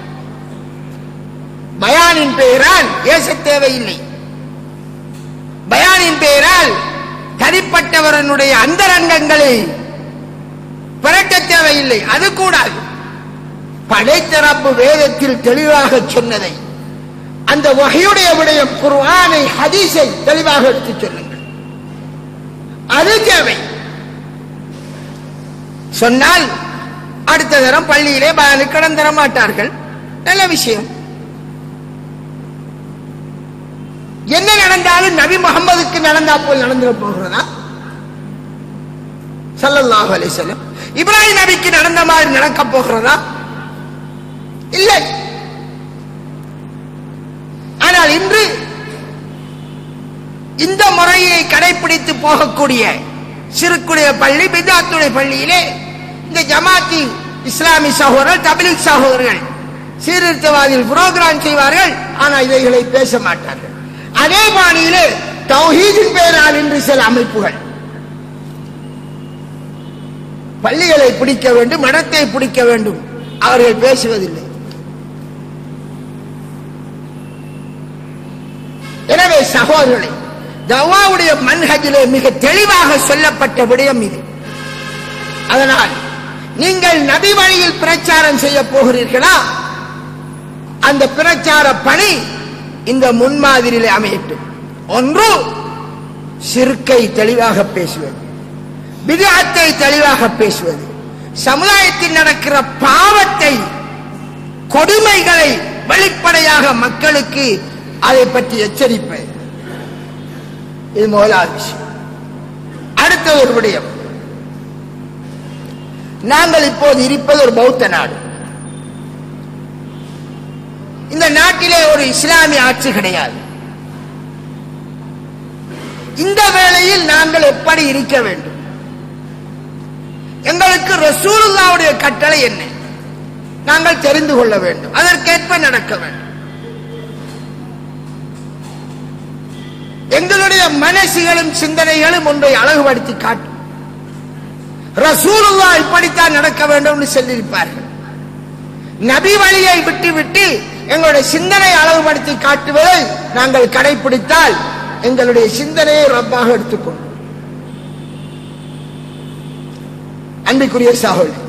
பயானின் பெயரால் ஏச தேவையில்லை பயானின் பெயரால் தனிப்பட்டவரனுடைய அந்தரங்கங்களை பிரட்ட தேவையில்லை அது கூடாது படைத்தரப்பு வேதத்தில் தெளிவாக சொன்னதை அந்த வகையுடைய விடயம் குர்ஆனை ஹதீஸை தெளிவாக எடுத்துச் சொல்லுங்கள் அது தேவை சொன்னால் அடுத்த தரம் பள்ளியிலே பயானு கடன் தர மாட்டார்கள் நல்ல விஷயம் என்ன நடந்தாலும் நபி முகமதுக்கு நடந்தா போல் நடந்துட போகிறதா ஸல்லல்லாஹு அலைஹி வஸல்லம் இப்ராஹிம் நபிக்கு நடந்த மாதிரி நடக்க போகிறதா இல்லை ஆனால் இன்று இந்த முறையை கடைபிடித்து போகக்கூடிய சிறுக்குடைய பள்ளி பிதாத்துடைய பள்ளியிலே இந்த ஜமாத்தி இஸ்லாமிய சகோதரர்கள் தபிலிக் சகோதரர்கள் சீர்திருத்தவாதிகள் புரோகிராம் செய்வார்கள் ஆனால் இவைகளை பேச மாட்டார்கள் அதே பாணியிலே தௌஹீதின் பெயரால் இன்று சில அமைப்புகள் பள்ளிகளை பிடிக்க வேண்டும் மடத்தை பிடிக்க வேண்டும் அவர்கள் பேசுவதில்லை எனவே சகோதரர்களே தவாவுடைய மன்ஹஜிலே மிக தெளிவாக சொல்லப்பட்ட விடயம் இது அதனால் நீங்கள் நபி வழியில் பிரச்சாரம் செய்ய போகிறீர்களா அந்த பிரச்சார பணி இந்த முன்மாதிரியிலே அமையட்டும் ஒன்று சிறுக்கை தெளிவாக பேசுவது விதத்தை தெளிவாக பேசுவது சமுதாயத்தில் நடக்கிற பாவத்தை கொடுமைகளை வெளிப்படையாக மக்களுக்கு அதை பற்றி எச்சரிப்பது இது முதலாவது விஷயம் அடுத்த ஒரு விடயம் நாங்கள் இப்போது இருப்பது ஒரு பௌத்த நாடு இந்த நாட்டிலே ஒரு இஸ்லாமிய ஆட்சி கிடையாது இந்த வேளையில் நாங்கள் எப்படி இருக்க வேண்டும் எங்களுக்கு ரசூலுல்லாவுடைய கட்டளை என்ன நாங்கள் தெரிந்து கொள்ள வேண்டும் அதற்கேற்ப நடக்க வேண்டும் எங்களுடைய மனசுகளும் சிந்தனைகளும் ஒன்றை அழகுபடுத்தி காட்டும் ரசூலுல்லா இப்படித்தான் நடக்க வேண்டும் என்று சொல்லியிருப்பார்கள் நபி வழியை விட்டு விட்டு எங்களுடைய சிந்தனை அளவுபடுத்தி காட்டுவதை நாங்கள் கடைபிடித்தால் எங்களுடைய சிந்தனையை ரப்பாக எடுத்துக்கொள்ளும் அன்பிற்குரிய சகோதரி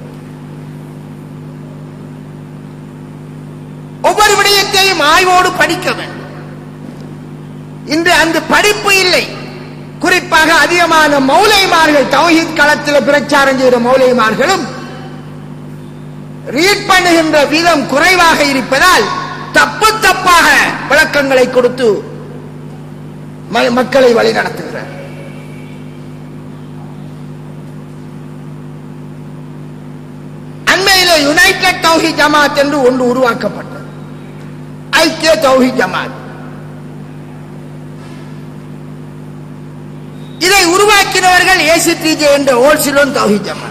ஒவ்வொரு விடயத்தையும் ஆய்வோடு படிக்க வேண்டும் இன்று அந்த படிப்பு இல்லை குறிப்பாக அதிகமான மௌலைமார்கள் தௌஹீத் களத்தில் பிரச்சாரம் செய்கிற மௌலைமார்களும் ரீட் பண்ணுகின்ற வீதம் குறைவாக இருப்பதால் தப்பு தப்பாக விளக்கங்களை கொடுத்து ம- மக்களை வழிநடத்துகிறார் அண்மையிலே யுனைடெட் தௌஹி ஜமாத் என்று ஒன்று உருவாக்கப்பட்டது ஐக்கிய தௌஹி ஜமாத் இதை உருவாக்கினவர்கள் ஏசிடிஜே என்ற ஓல்சிலோன் தௌஹி ஜமாத்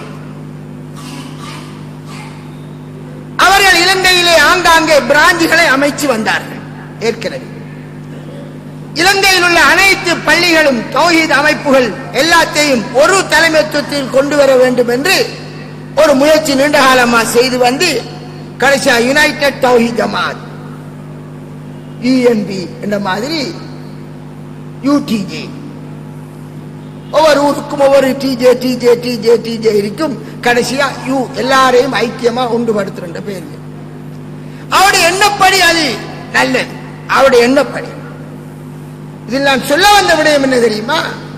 அவர்கள் இலங்கையிலே ஆங்காங்கே பிராஞ்சுகளை அமைச்சு வந்தார்கள் ஏற்கனவே இலங்கையில் உள்ள அனைத்து பள்ளிகளும் தௌஹீத் அமைப்புகள் எல்லாத்தையும் ஒரு தலைமைத்துவத்தில் கொண்டு வர வேண்டும் என்று ஒரு முயற்சி நீண்ட காலமா செய்து வந்து கடைசியா யுனைடெட் தௌஹீத் ஜமாத் யுஎன்பி என்ற மாதிரி யூடிஜே ஒவ்வொரு ஊருக்கும் ஒவ்வொரு டிஜே டிஜே டிஜே டிஜே இருக்கும் கடைசியா யூ எல்லாரையும் ஐக்கியமா ஒன்றுபடுத்துற பேரு அவருடைய எண்ணப்படி அது நல்லது அவருடைய எண்ணப்படி இதில் நான் சொல்ல வந்த விடயம் என்ன தெரியுமா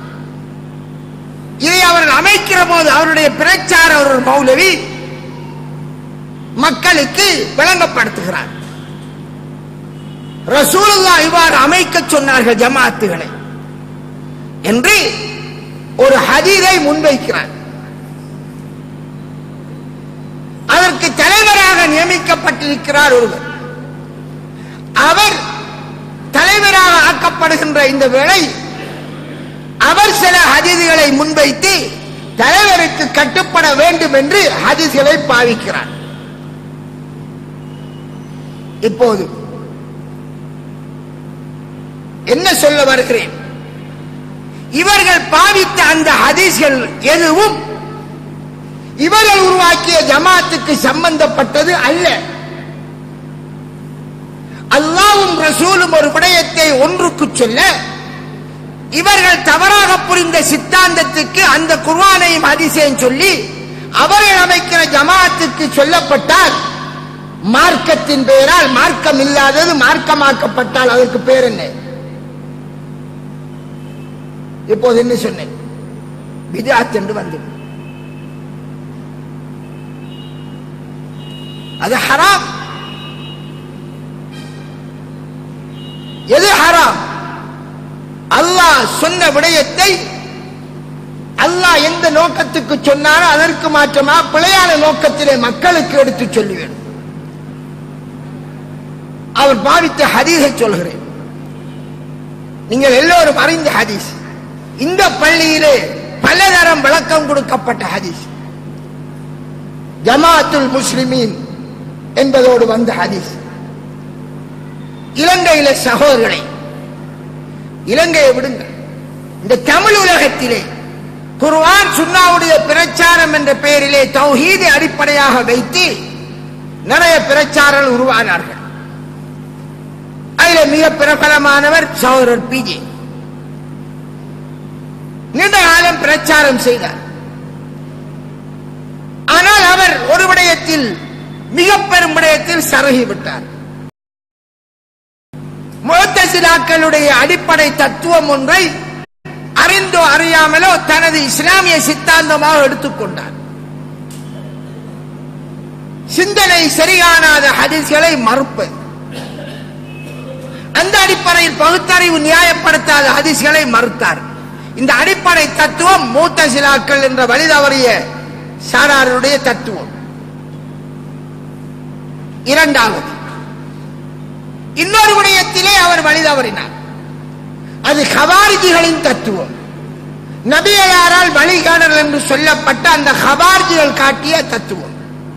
இதை அவர்கள் அமைக்கிற போது அவருடைய பிரச்சார ஒரு மௌலவி மக்களுக்கு விளங்கப்படுத்துகிறார் ரசூலுல்லா இவ்வாறு அமைக்க சொன்னார்கள் ஜமாத்துகளை என்று ஒரு ஹதீதை முன்வைக்கிறார் அதற்கு தலைவராக நியமிக்கப்பட்டிருக்கிறார் ஒருவர் அவர் தலைவராக ஆக்கப்படுகின்ற இந்த வேளை அவர் சில ஹதீதுகளை முன்வைத்து தலைவருக்கு கட்டுப்பட வேண்டும் என்று ஹதீஸ்களை பாவிக்கிறார் இப்போது என்ன சொல்ல வருகிறேன் இவர்கள் பாவித்த அந்த ஹதீஸ்கள் எதுவும் இவர்கள் உருவாக்கிய ஜமாத்துக்கு சம்பந்தப்பட்டது அல்ல அல்லாவும் ரசூலும் ஒரு விடயத்தை ஒன்றுக்கு சொல்ல இவர்கள் தவறாக புரிந்த சித்தாந்தத்துக்கு அந்த குர்ஆனையும் ஹதீஸையும் சொல்லி அவர்கள் அமைக்கிற ஜமாத்துக்கு சொல்லப்பட்டால் மார்க்கத்தின் பெயரால் மார்க்கம் இல்லாதது மார்க்கமாக்கப்பட்டால் அதற்கு பேர் என்ன இப்போது என்ன சொன்னேன் விதாத் என்று வந்து அது ஹராம் எது ஹராம் அல்லாஹ் சொன்ன விடயத்தை அல்லாஹ் எந்த நோக்கத்துக்கு சொன்னாரோ அதற்கு மாற்றமா பிழையான நோக்கத்திலே மக்களுக்கு எடுத்து சொல்லி வேண்டும் அவர் பாவித்த ஹதீஸை சொல்கிறேன் நீங்கள் எல்லோரும் அறிந்த ஹதீஸ் இந்த பள்ளியிலே பலதரம் விளக்கம் கொடுக்கப்பட்ட ஹதீஸ் ஜமாத்துல் முஸ்லிமீன் என்பதோடு வந்த ஹதீஸ் இலங்கையில சகோதரர்களை இலங்கையை விடுங்க இந்த தமிழ் உலகத்திலே குர்ஆன் சுன்னாவுடைய பிரச்சாரம் என்ற பெயரிலே தௌஹீதை அடிப்படையாக வைத்து நிறைய பிரச்சாரங்கள் உருவானார்கள் அதில் மிக பிரபலமானவர் சகோதரர் பிஜே நீண்ட காலம் பிரச்சாரம் செய்தார் ஆனால் அவர் ஒரு விடயத்தில் மிக பெரும் விடயத்தில் சருகி விட்டார் முகத்தசிலாக்களுடைய அடிப்படை தத்துவம் ஒன்றை அறிந்தோ அறியாமலோ தனது இஸ்லாமிய சித்தாந்தமாக எடுத்துக்கொண்டார் சிந்தனை சரிகாணாத ஹதீஸ்களை மறுப்பது அந்த அடிப்படையில் பகுத்தறிவு நியாயப்படுத்தாத ஹதீஸ்களை மறுத்தார் இந்த அடிப்படை தத்துவம் மூத்த சிலாக்கள் என்ற வழிதவறிய சாராருடைய தத்துவம் இரண்டாவது இன்னொரு விடயத்திலே அவர் வழிதவறினார் அது ஹவாரிஜிகளின் தத்துவம் நபியலாரால் வழிகாணல் என்று சொல்லப்பட்ட அந்த ஹவார்ஜிகள் காட்டிய தத்துவம்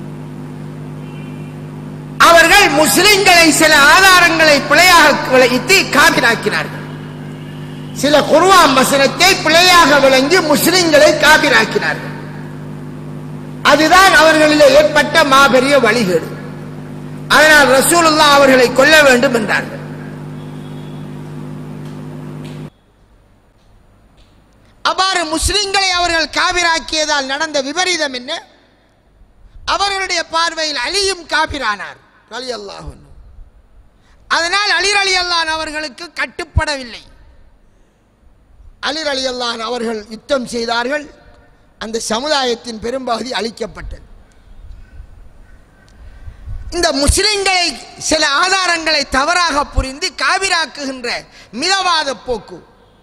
அவர்கள் முஸ்லிம்களை சில ஆதாரங்களை பிழையாக விளைவித்து காபிராக்கினார்கள் சில குர்ஆன் வசனத்தை பிழையாக விளங்கி முஸ்லிம்களை காபிராக்கினார்கள் அதுதான் அவர்களிலே ஏற்பட்ட மாபெரிய வழிகேடு அதனால் ரசூலுல்லா அவர்களை கொல்ல வேண்டும் என்றார்கள் அவ்வாறு முஸ்லிம்களை அவர்கள் காபிராக்கியதால் நடந்த விபரீதம் என்ன அவர்களுடைய பார்வையில் அலியும் காபிரானார் அலி அல்லாஹ் அதனால் அலிர் அலி அல்லான் அவர்களுக்கு கட்டுப்படவில்லை அலிர் அலி அல்லான் அவர்கள் யுத்தம் செய்தார்கள் அந்த சமுதாயத்தின் பெரும்பகுதி அழிக்கப்பட்டது இந்த முஸ்லிம்களை சில ஆதாரங்களை தவறாக புரிந்து காவிராக்குகின்ற மிதவாத போக்கு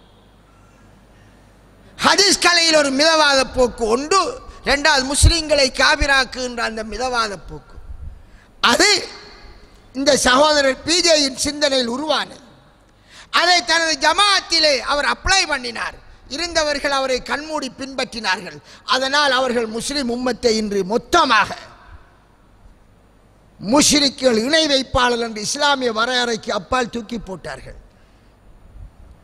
ஹதீஸ் கலையில் ஒரு மிதவாத போக்கு ஒன்று ரெண்டாவது முஸ்லிம்களை காபிராக்குகின்ற அந்த மிதவாத போக்கு அது இந்த சகோதரர் பிஜேயின் சிந்தனையில் உருவானது அதை தனது ஜமாத்திலே அவர் அப்ளை பண்ணினார் இருந்தவர்கள் அவரை கண்மூடி பின்பற்றினார்கள் அதனால் அவர்கள் முஸ்லிம் உம்மத்தை இன்று மொத்தமாக முஷ்ரிக்குகள் இணை வைப்பாளர் என்று இஸ்லாமிய வரையறைக்கு அப்பால் தூக்கி போட்டார்கள்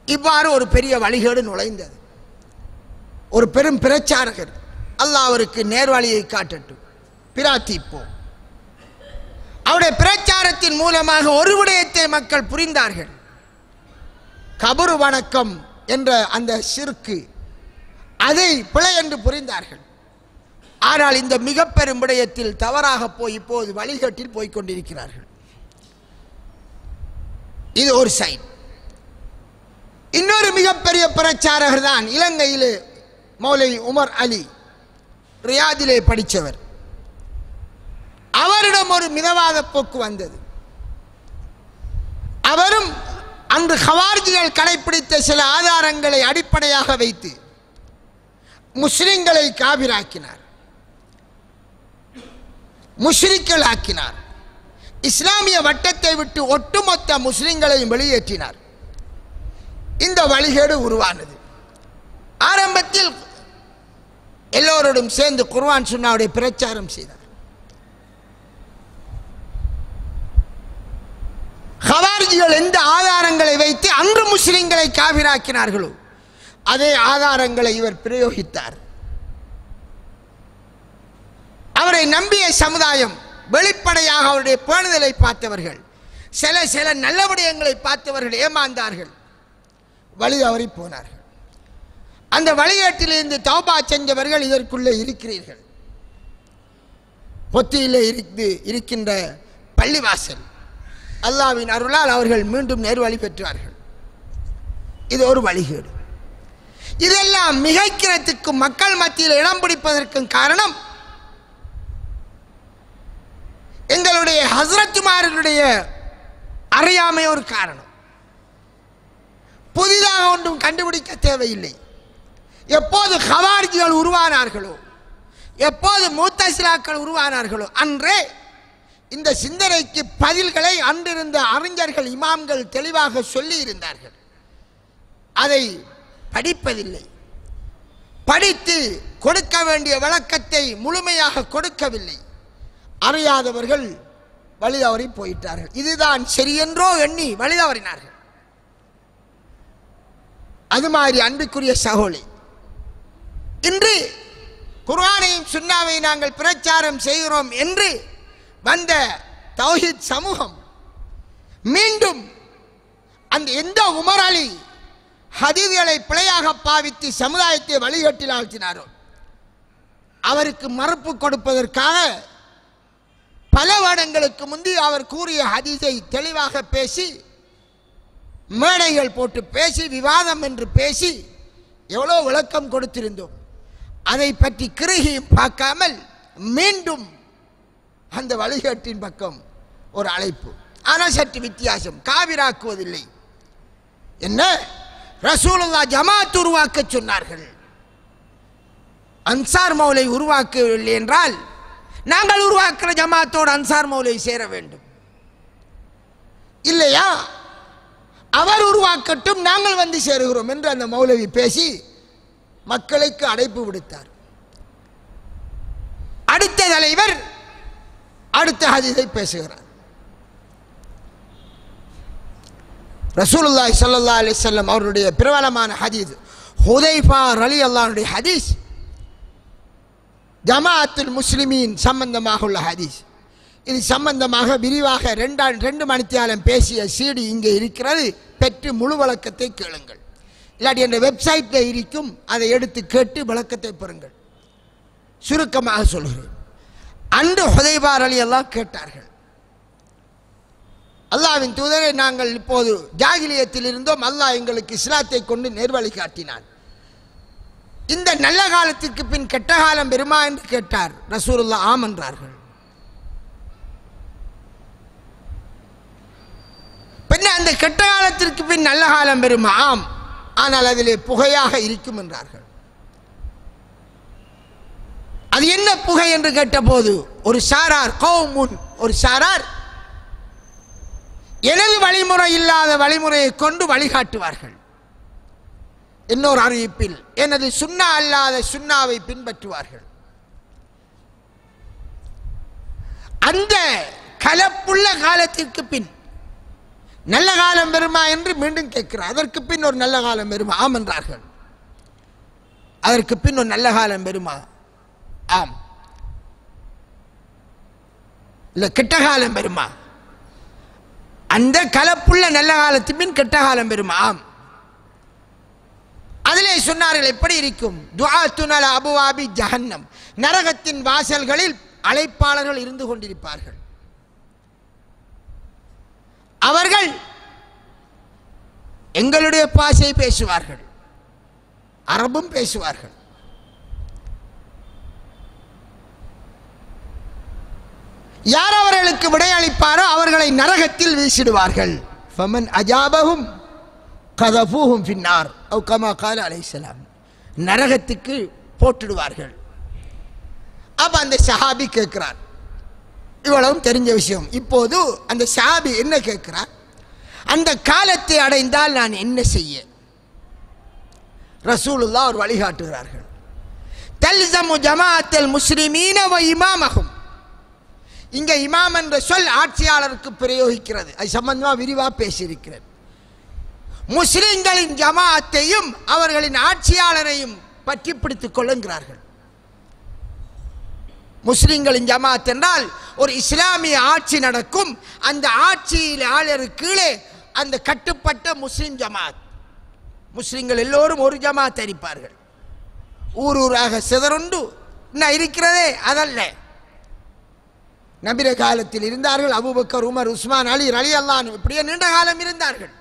இவ்வாறு ஒரு பெரிய வழிகேடு நுழைந்தது ஒரு பெரும் பிரச்சாரகர் அல்லாஹ் அவருக்கு நேர்வழியை காட்டட்டும் பிரார்த்திப்போம் அவருடைய பிரச்சாரத்தின் மூலமாக ஒரு விடயத்தை மக்கள் புரிந்தார்கள் கபரு வணக்கம் என்ற அந்த சிறுக்கு அதை பிழை என்று புரிந்தார்கள் ஆனால் இந்த மிக பெரும் விடயத்தில் தவறாக போய் இப்போது வழிகட்டில் போய்க் கொண்டிருக்கிறார்கள் இது ஒரு சைட் இன்னொரு மிகப்பெரிய பிரச்சாரகர் தான் இலங்கையிலே மௌலை உமர் அலி ரியாதிலே படித்தவர் அவரிடம் ஒரு மிதவாத போக்கு வந்தது அவரும் அன்று ஹவார்ஜிகள் கடைபிடித்த சில ஆதாரங்களை அடிப்படையாக வைத்து முஸ்லிம்களை காபிராக்கினார் முஷ்ரிக்கள் ஆக்கினார் இஸ்லாமிய வட்டத்தை விட்டு ஒட்டுமொத்த முஸ்லிம்களையும் வெளியேற்றினார் இந்த வழிகேடு உருவானது ஆரம்பத்தில் எல்லோரோடும் சேர்ந்து குர்ஆன் சுன்னாவுடைய பிரச்சாரம் செய்தார் ஹவாரிஜிகள் எந்த ஆதாரங்களை வைத்து அன்று முஸ்லிம்களை காவிராக்கினார்களோ அதே ஆதாரங்களை இவர் பிரயோகித்தார் அவரை நம்பிய சமுதாயம் வெளிப்படையாக அவருடைய பேணுதலை பார்த்தவர்கள் சில சில நல்ல விடயங்களை பார்த்தவர்கள் ஏமாந்தார்கள் வழி தவறி போனார்கள் அந்த வழிகாட்டிலிருந்து தௌபா செஞ்சவர்கள் இதற்குள்ளே இருக்கிறீர்கள் பொத்தியிலே இருந்து இருக்கின்ற பள்ளிவாசல் அல்லாவின் அருளால் அவர்கள் மீண்டும் நேர்வழி பெற்றார்கள் இது ஒரு வழிகேடு இதெல்லாம் மிகைக்கிறதுக்கும் மக்கள் மத்தியில் இடம் பிடிப்பதற்கும் காரணம் எங்களுடைய ஹசரத்துமார்களுடைய அறியாமை ஒரு காரணம் புதிதாக ஒன்றும் கண்டுபிடிக்க தேவையில்லை எப்போது ஹவார்ஜிகள் உருவானார்களோ எப்போது மூத்தசிலாக்கள் உருவானார்களோ அன்றே இந்த சிந்தனைக்கு பதில்களை அன்றிருந்த அறிஞர்கள் இமாம்கள் தெளிவாக சொல்லி இருந்தார்கள் அதை படிப்பதில்லை படித்து கொடுக்க வேண்டிய விளக்கத்தை முழுமையாக கொடுக்கவில்லை அறியாதவர்கள் வழிதவறி போயிட்டார்கள் இதுதான் சரியென்றோ எண்ணி வழிதவறினார்கள் அது மாதிரி அன்புக்குரிய சகோலி இன்று குர்ஆனையும் சுன்னாவை நாங்கள் பிரச்சாரம் செய்கிறோம் என்று வந்த தௌஹித் சமூகம் மீண்டும் அந்த எந்த உமர் அலி ஹதீதுகளை பிழையாக பாவித்து சமுதாயத்தை வழிகட்டில் ஆழ்த்தினாரோ அவருக்கு மறுப்பு கொடுப்பதற்காக பல வருடங்களுக்கு முந்தி அவர் கூறிய ஹதீஸை தெளிவாக பேசி மேடைகள் போட்டு பேசி விவாதம் என்று பேசி எவ்வளோ விளக்கம் கொடுத்திருந்தோம் அதை பற்றி கிருகியும் பார்க்காமல் மீண்டும் அந்த வழிகாட்டின் பக்கம் ஒரு அழைப்பு ஆனால் சற்று வித்தியாசம் காவிராக்குவதில்லை என்ன ரசூலுல்லா ஜமாத் உருவாக்க சொன்னார்கள் அன்சார் மௌலை உருவாக்கவில்லை என்றால் நாங்கள் உருவாக்குற ஜமாத்தோடு அன்சார் மௌலை சேர வேண்டும் இல்லையா அவர் உருவாக்கட்டும் நாங்கள் வந்து சேருகிறோம் என்று அந்த மௌலவி பேசி மக்களுக்கு அடைப்பு விடுத்தார் அடுத்த தலைவர் அடுத்த ஹதீஸை பேசுகிறார் ரசூலுல்லாஹி ஸல்லல்லாஹு அலைஹி வஸல்லம் அவருடைய பிரபலமான ஹதீஸ் ஹுதைஃபா ரலியல்லாஹுடைய ஹதீஸ் ஜமாஅத்துல் முஸ்லிமீன் சம்பந்தமாக உள்ள ஹதீஸ் இது சம்பந்தமாக விரிவாக ரெண்டா ரெண்டு மணித்தியாலம் பேசிய சீடி இங்கே இருக்கிறது பெற்று முழு விளக்கத்தை கேளுங்கள் இல்லாட்டி என்ற வெப்சைட்டில் இருக்கும் அதை எடுத்து கேட்டு விளக்கத்தை பெறுங்கள் சுருக்கமாக சொல்கிறேன் அன்று ஹுதைபார் அலி எல்லாம் கேட்டார்கள் அல்லாவின் தூதரை நாங்கள் இப்போது ஜாகிலியத்தில் இருந்தோம் அல்லாஹ் எங்களுக்கு இஸ்லாத்தை கொண்டு நேர்வழி காட்டினான் இந்த நல்ல காலத்திற்கு பின் கெட்ட காலம் பெருமா என்று கேட்டார் ரசூலுல்லா ஆம் என்றார்கள் பின்ன அந்த கெட்ட காலத்திற்கு பின் நல்ல காலம் பெறுமா ஆம் ஆனால் அதிலே புகையாக இருக்கும் என்றார்கள் அது என்ன புகை என்று கேட்டபோது ஒரு சாரார் கௌமுன் ஒரு சாரார் எனது வழிமுறை இல்லாத வழிமுறையை கொண்டு வழிகாட்டுவார்கள் இன்னொரு அறிவிப்பில் எனது சுண்ணா அல்லாத சுண்ணாவை பின்பற்றுவார்கள் அந்த கலப்புள்ள காலத்திற்கு பின் நல்ல காலம் வருமா என்று மீண்டும் கேட்கிறார் அதற்கு பின் ஒரு நல்ல காலம் வருமா ஆம் என்றார்கள் அதற்கு பின் ஒரு நல்ல காலம் வருமா ஆம் இல்ல கெட்ட காலம் வருமா அந்த கலப்புள்ள நல்ல காலத்து பின் கெட்ட காலம் வருமா ஆம் அதிலே சொன்னார்கள் எப்படி இருக்கும் துஆத்துனல் அபுவாபி ஜஹன்னம் நரகத்தின் வாசல்களில் அழைப்பாளர்கள் இருந்து கொண்டிருப்பார்கள் அவர்கள் எங்களுடைய பாஷை பேசுவார்கள் அரபும் பேசுவார்கள் யார் அவர்களுக்கு விடையளிப்பாரோ அவர்களை நரகத்தில் வீசிடுவார்கள் ஃபமன் அஜாபகும் கதபூஹும் பின்னார் அவு கமா கால அலைசலாம் நரகத்துக்கு போட்டுடுவார்கள் அப்ப அந்த சஹாபி கேட்கிறார் இவ்வளவும் தெரிஞ்ச விஷயம் இப்போது அந்த சஹாபி என்ன கேட்கிறார் அந்த காலத்தை அடைந்தால் நான் என்ன செய்ய ரசூலுல்லா ஒரு வழிகாட்டுகிறார்கள் தல்சமு ஜமாஅத்தல் முஸ்லிமீன வ இமாமகும் இங்க இமாம் என்ற சொல் ஆட்சியாளருக்கு பிரயோகிக்கிறது அது சம்பந்தமா விரிவா பேசியிருக்கிறது முஸ்லிம்களின் ஜமாஅத்தையும் அவர்களின் ஆட்சியாளரையும் பற்றி பிடித்துக் கொள்ளுங்கிறார்கள் முஸ்லிம்களின் ஜமாத் என்றால் ஒரு இஸ்லாமிய ஆட்சி நடக்கும் அந்த ஆட்சியில் ஆளரு கீழே அந்த கட்டுப்பட்ட முஸ்லிம் ஜமாத் முஸ்லிம்கள் எல்லோரும் ஒரு ஜமாத் அடிப்பார்கள் ஊர் ஊராக சிதறுண்டு இன்னும் இருக்கிறதே அதல்ல நபிர காலத்தில் இருந்தார்கள் Abu Bakr Umar Usman Ali Ali அல்லான் இப்படியே நீண்ட காலம் இருந்தார்கள்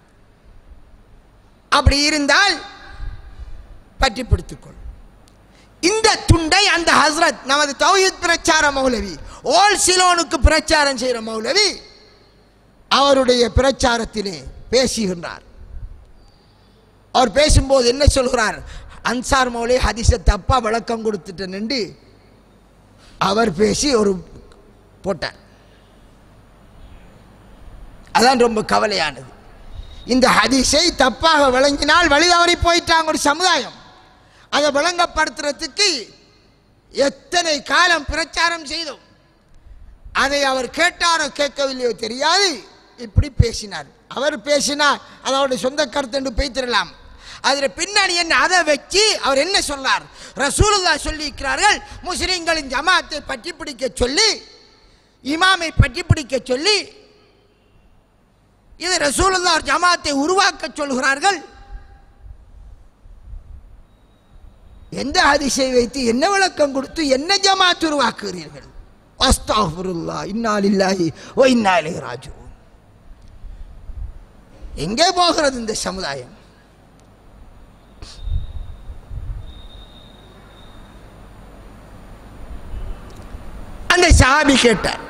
அப்படி இருந்தால் பற்றி பிடித்துக்கொள் இந்த துண்டை அந்த ஹஸ்ரத் நமது தௌஹீத் பிரச்சார மௌலவி ஓல் சிலோனுக்கு பிரச்சாரம் செய்கிற மௌலவி அவருடைய பிரச்சாரத்திலே பேசுகின்றார் அவர் பேசும்போது என்ன சொல்கிறார் அன்சார் மௌலி ஹதீஸை தப்பா விளக்கம் கொடுத்துட்டு நின்று அவர் பேசி ஒரு போட்டார் அதான் ரொம்ப கவலையானது இந்த ஹதீஸை தப்பாக விளங்கினால் வழி தவறி போயிட்டாங்க ஒரு சமுதாயம் அதை விளங்கப்படுத்துறதுக்கு எத்தனை காலம் பிரச்சாரம் செய்தோம் அதை அவர் கேட்டாரோ கேட்கவில்லையோ தெரியாது இப்படி பேசினார் அவர் பேசினார் அது அவருடைய சொந்த கருத்து என்று பேய்த்திடலாம் அதில் பின்னணி என்ன அதை வச்சு அவர் என்ன சொன்னார் ரசூலுல்லா சொல்லியிருக்கிறார்கள் முஸ்லிம்களின் ஜமாத்தை பற்றி பிடிக்க சொல்லி இமாமை பற்றி பிடிக்க சொல்லி இது ரசூலுல்லா ஒரு ஜமாத்தை உருவாக்க சொல்கிறார்கள் எந்த ஹதீஸை வைத்து என்ன விளக்கம் கொடுத்து என்ன ஜமாத் உருவாக்குகிறீர்கள் அஸ்தாஃபிருல்லா இன்னா லில்லாஹி ஓ இன்னா இலைஹி ராஜிஊன் எங்கே போகிறது இந்த சமுதாயம் அந்த சாபி கேட்டார்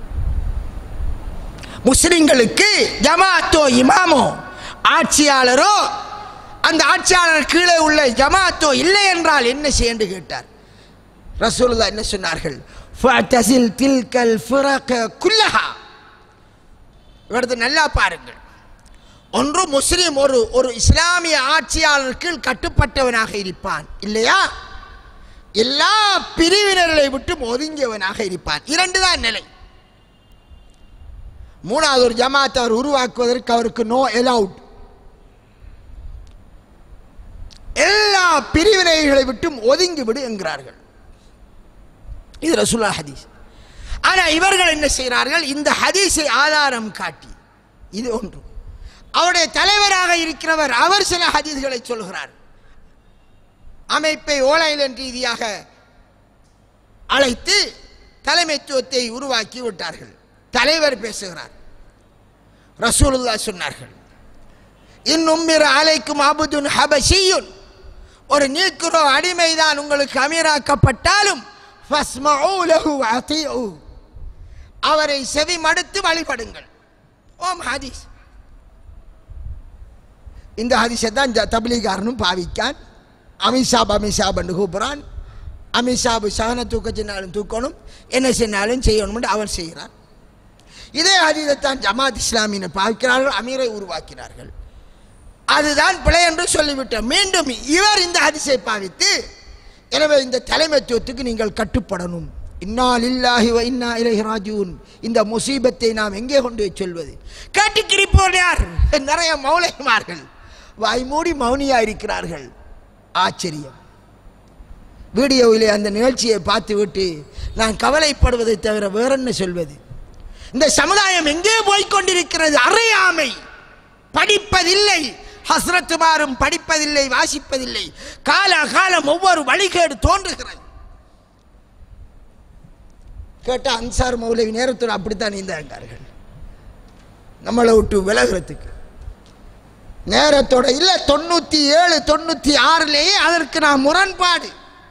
முஸ்லிம்களுக்கு ஜமாத்தோ இமாமோ ஆட்சியாளரோ அந்த ஆட்சியாளர் கீழே உள்ள ஜமாத்தோ இல்லை என்றால் என்ன செய்ய என்று கேட்டார் ரசூலுல்லாஹ் என்ன சொன்னார்கள் ஃபஅ்தஸில் தில்கல் ஃபிரக குல்லஹா இவரது நல்லா பாருங்கள் ஒன்று முஸ்லிம் ஒரு ஒரு இஸ்லாமிய ஆட்சியாளர் கீழ் கட்டுப்பட்டவனாக இருப்பான் இல்லையா எல்லா பிரிவினர்களை விட்டு ஒதுங்கியவனாக இருப்பான் இரண்டு தான் நிலை மூணாவது ஒரு ஜமாத்தை அவர் உருவாக்குவதற்கு அவருக்கு நோ எலவுட் எல்லா பிரிவினைகளை விட்டும் ஒதுங்கி விடு என்கிறார்கள் இது ரசூல்லா ஹதீஸ் ஆனா இவர்கள் என்ன செய்கிறார்கள் இந்த ஹதீஸை ஆதாரம் காட்டி இது ஒன்று அவருடைய தலைவராக இருக்கிறவர் அவர் சில ஹதீஸ்களை சொல்கிறார் அமைப்பை ஓலைலன் ரீதியாக அழைத்து தலைமைத்துவத்தை உருவாக்கி விட்டார்கள் தலைவர் பேசுகிறார் ரசூலுல்லா சொன்னார்கள் இன்னும் அலைக்கும் அபுதுன் ஹபஷியுன் ஒரு நீக்குரோ அடிமைதான் உங்களுக்கு அமீராக்கப்பட்டாலும் ஃபஸ்மஊ லஹு வஅதீஉ. அவரை செவி மடுத்து வழிபடுங்கள் ஓம் ஹதீஸ் இந்த ஹதீஸை தான் ஜ- தப்லீகாரனும் பாவிக்கான் அமித்ஷாப் அமித்ஷாப்னு கூப்பிட்றான் அமித்ஷாப் சகன தூக்க சொன்னாலும் தூக்கணும் என்ன சொன்னாலும் செய்யணும்னு அவன் செய்கிறான் இதே ஹதீதைத்தான் ஜமாத் இஸ்லாமியினர் பாவிக்கிறார்கள் அமீரை உருவாக்கினார்கள் அதுதான் பிழை என்று சொல்லிவிட்டோம் மீண்டும் இவர் இந்த ஹதீஸை பாவித்து எனவே இந்த தலைமைத்துவத்துக்கு நீங்கள் கட்டுப்படணும் இன்னா லில்லாஹி வ இன்னா இலைஹி ராஜிஊன் இந்த முசீபத்தை நாம் எங்கே கொண்டு போய் சொல்வது கேட்டு கிரிப்போர் யார் நிறைய மௌலைமார்கள் வாய் மூடி மௌனியா இருக்கிறார்கள் ஆச்சரியம் வீடியோவிலே அந்த நிகழ்ச்சியை பார்த்துவிட்டு நான் கவலைப்படுவதை தவிர வேற என்ன சொல்வது இந்த சமுதாயம் எங்கே போய்க் கொண்டிருக்கிறது அறியாமை படிப்பதில்லை ஹஸ்ரத்துமாரும் படிப்பதில்லை வாசிப்பதில்லை கால காலம் ஒவ்வொரு வழிகேடு தோன்றுகிறது கேட்ட அன்சார் மௌலவி நேரத்தோடு அப்படித்தான் நீந்தாங்கார்கள் நம்மளை விட்டு விலகிறதுக்கு நேரத்தோட இல்லை தொண்ணூற்றி ஏழு தொண்ணூற்றி ஆறுலேயே அதற்கு நான் முரண்பாடு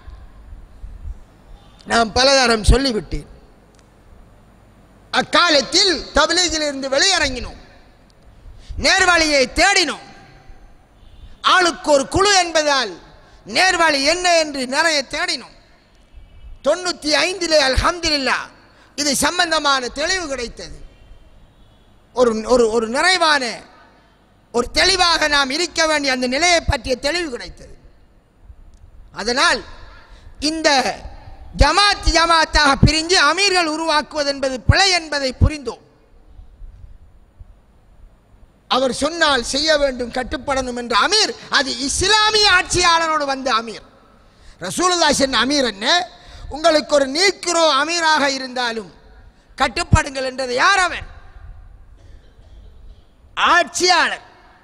நான் பலதரம் சொல்லிவிட்டேன் அக்காலத்தில் தபிலீகிலிருந்து வெளியிறங்கினோம் நேர்வழியை தேடினோம் ஆளுக்கு ஒரு குழு என்பதால் நேர்வழி என்ன என்று நிறைய தேடினோம் தொண்ணூற்றி ஐந்திலே அல்ஹம்துலில்லா இது சம்பந்தமான தெளிவு கிடைத்தது ஒரு ஒரு ஒரு நிறைவான ஒரு தெளிவாக நாம் இருக்க வேண்டிய அந்த நிலையை பற்றிய தெளிவு கிடைத்தது அதனால் இந்த ஜமாத் ஜமாத்தாக பிரிஞ்சு அமீர்கள் உருவாக்குவது என்பது பிழை என்பதை புரிந்தோம் அவர் சொன்னால் செய்ய வேண்டும் கட்டுப்படணும் என்ற அமீர் அது இஸ்லாமிய ஆட்சியாளரோடு வந்த அமீர் ரசூலுல்லா சொன்ன அமீர் என்ன உங்களுக்கு ஒரு நீக்கிறோ அமீராக இருந்தாலும் கட்டுப்படுங்கள் என்றது யார் அவன் ஆட்சியாளர்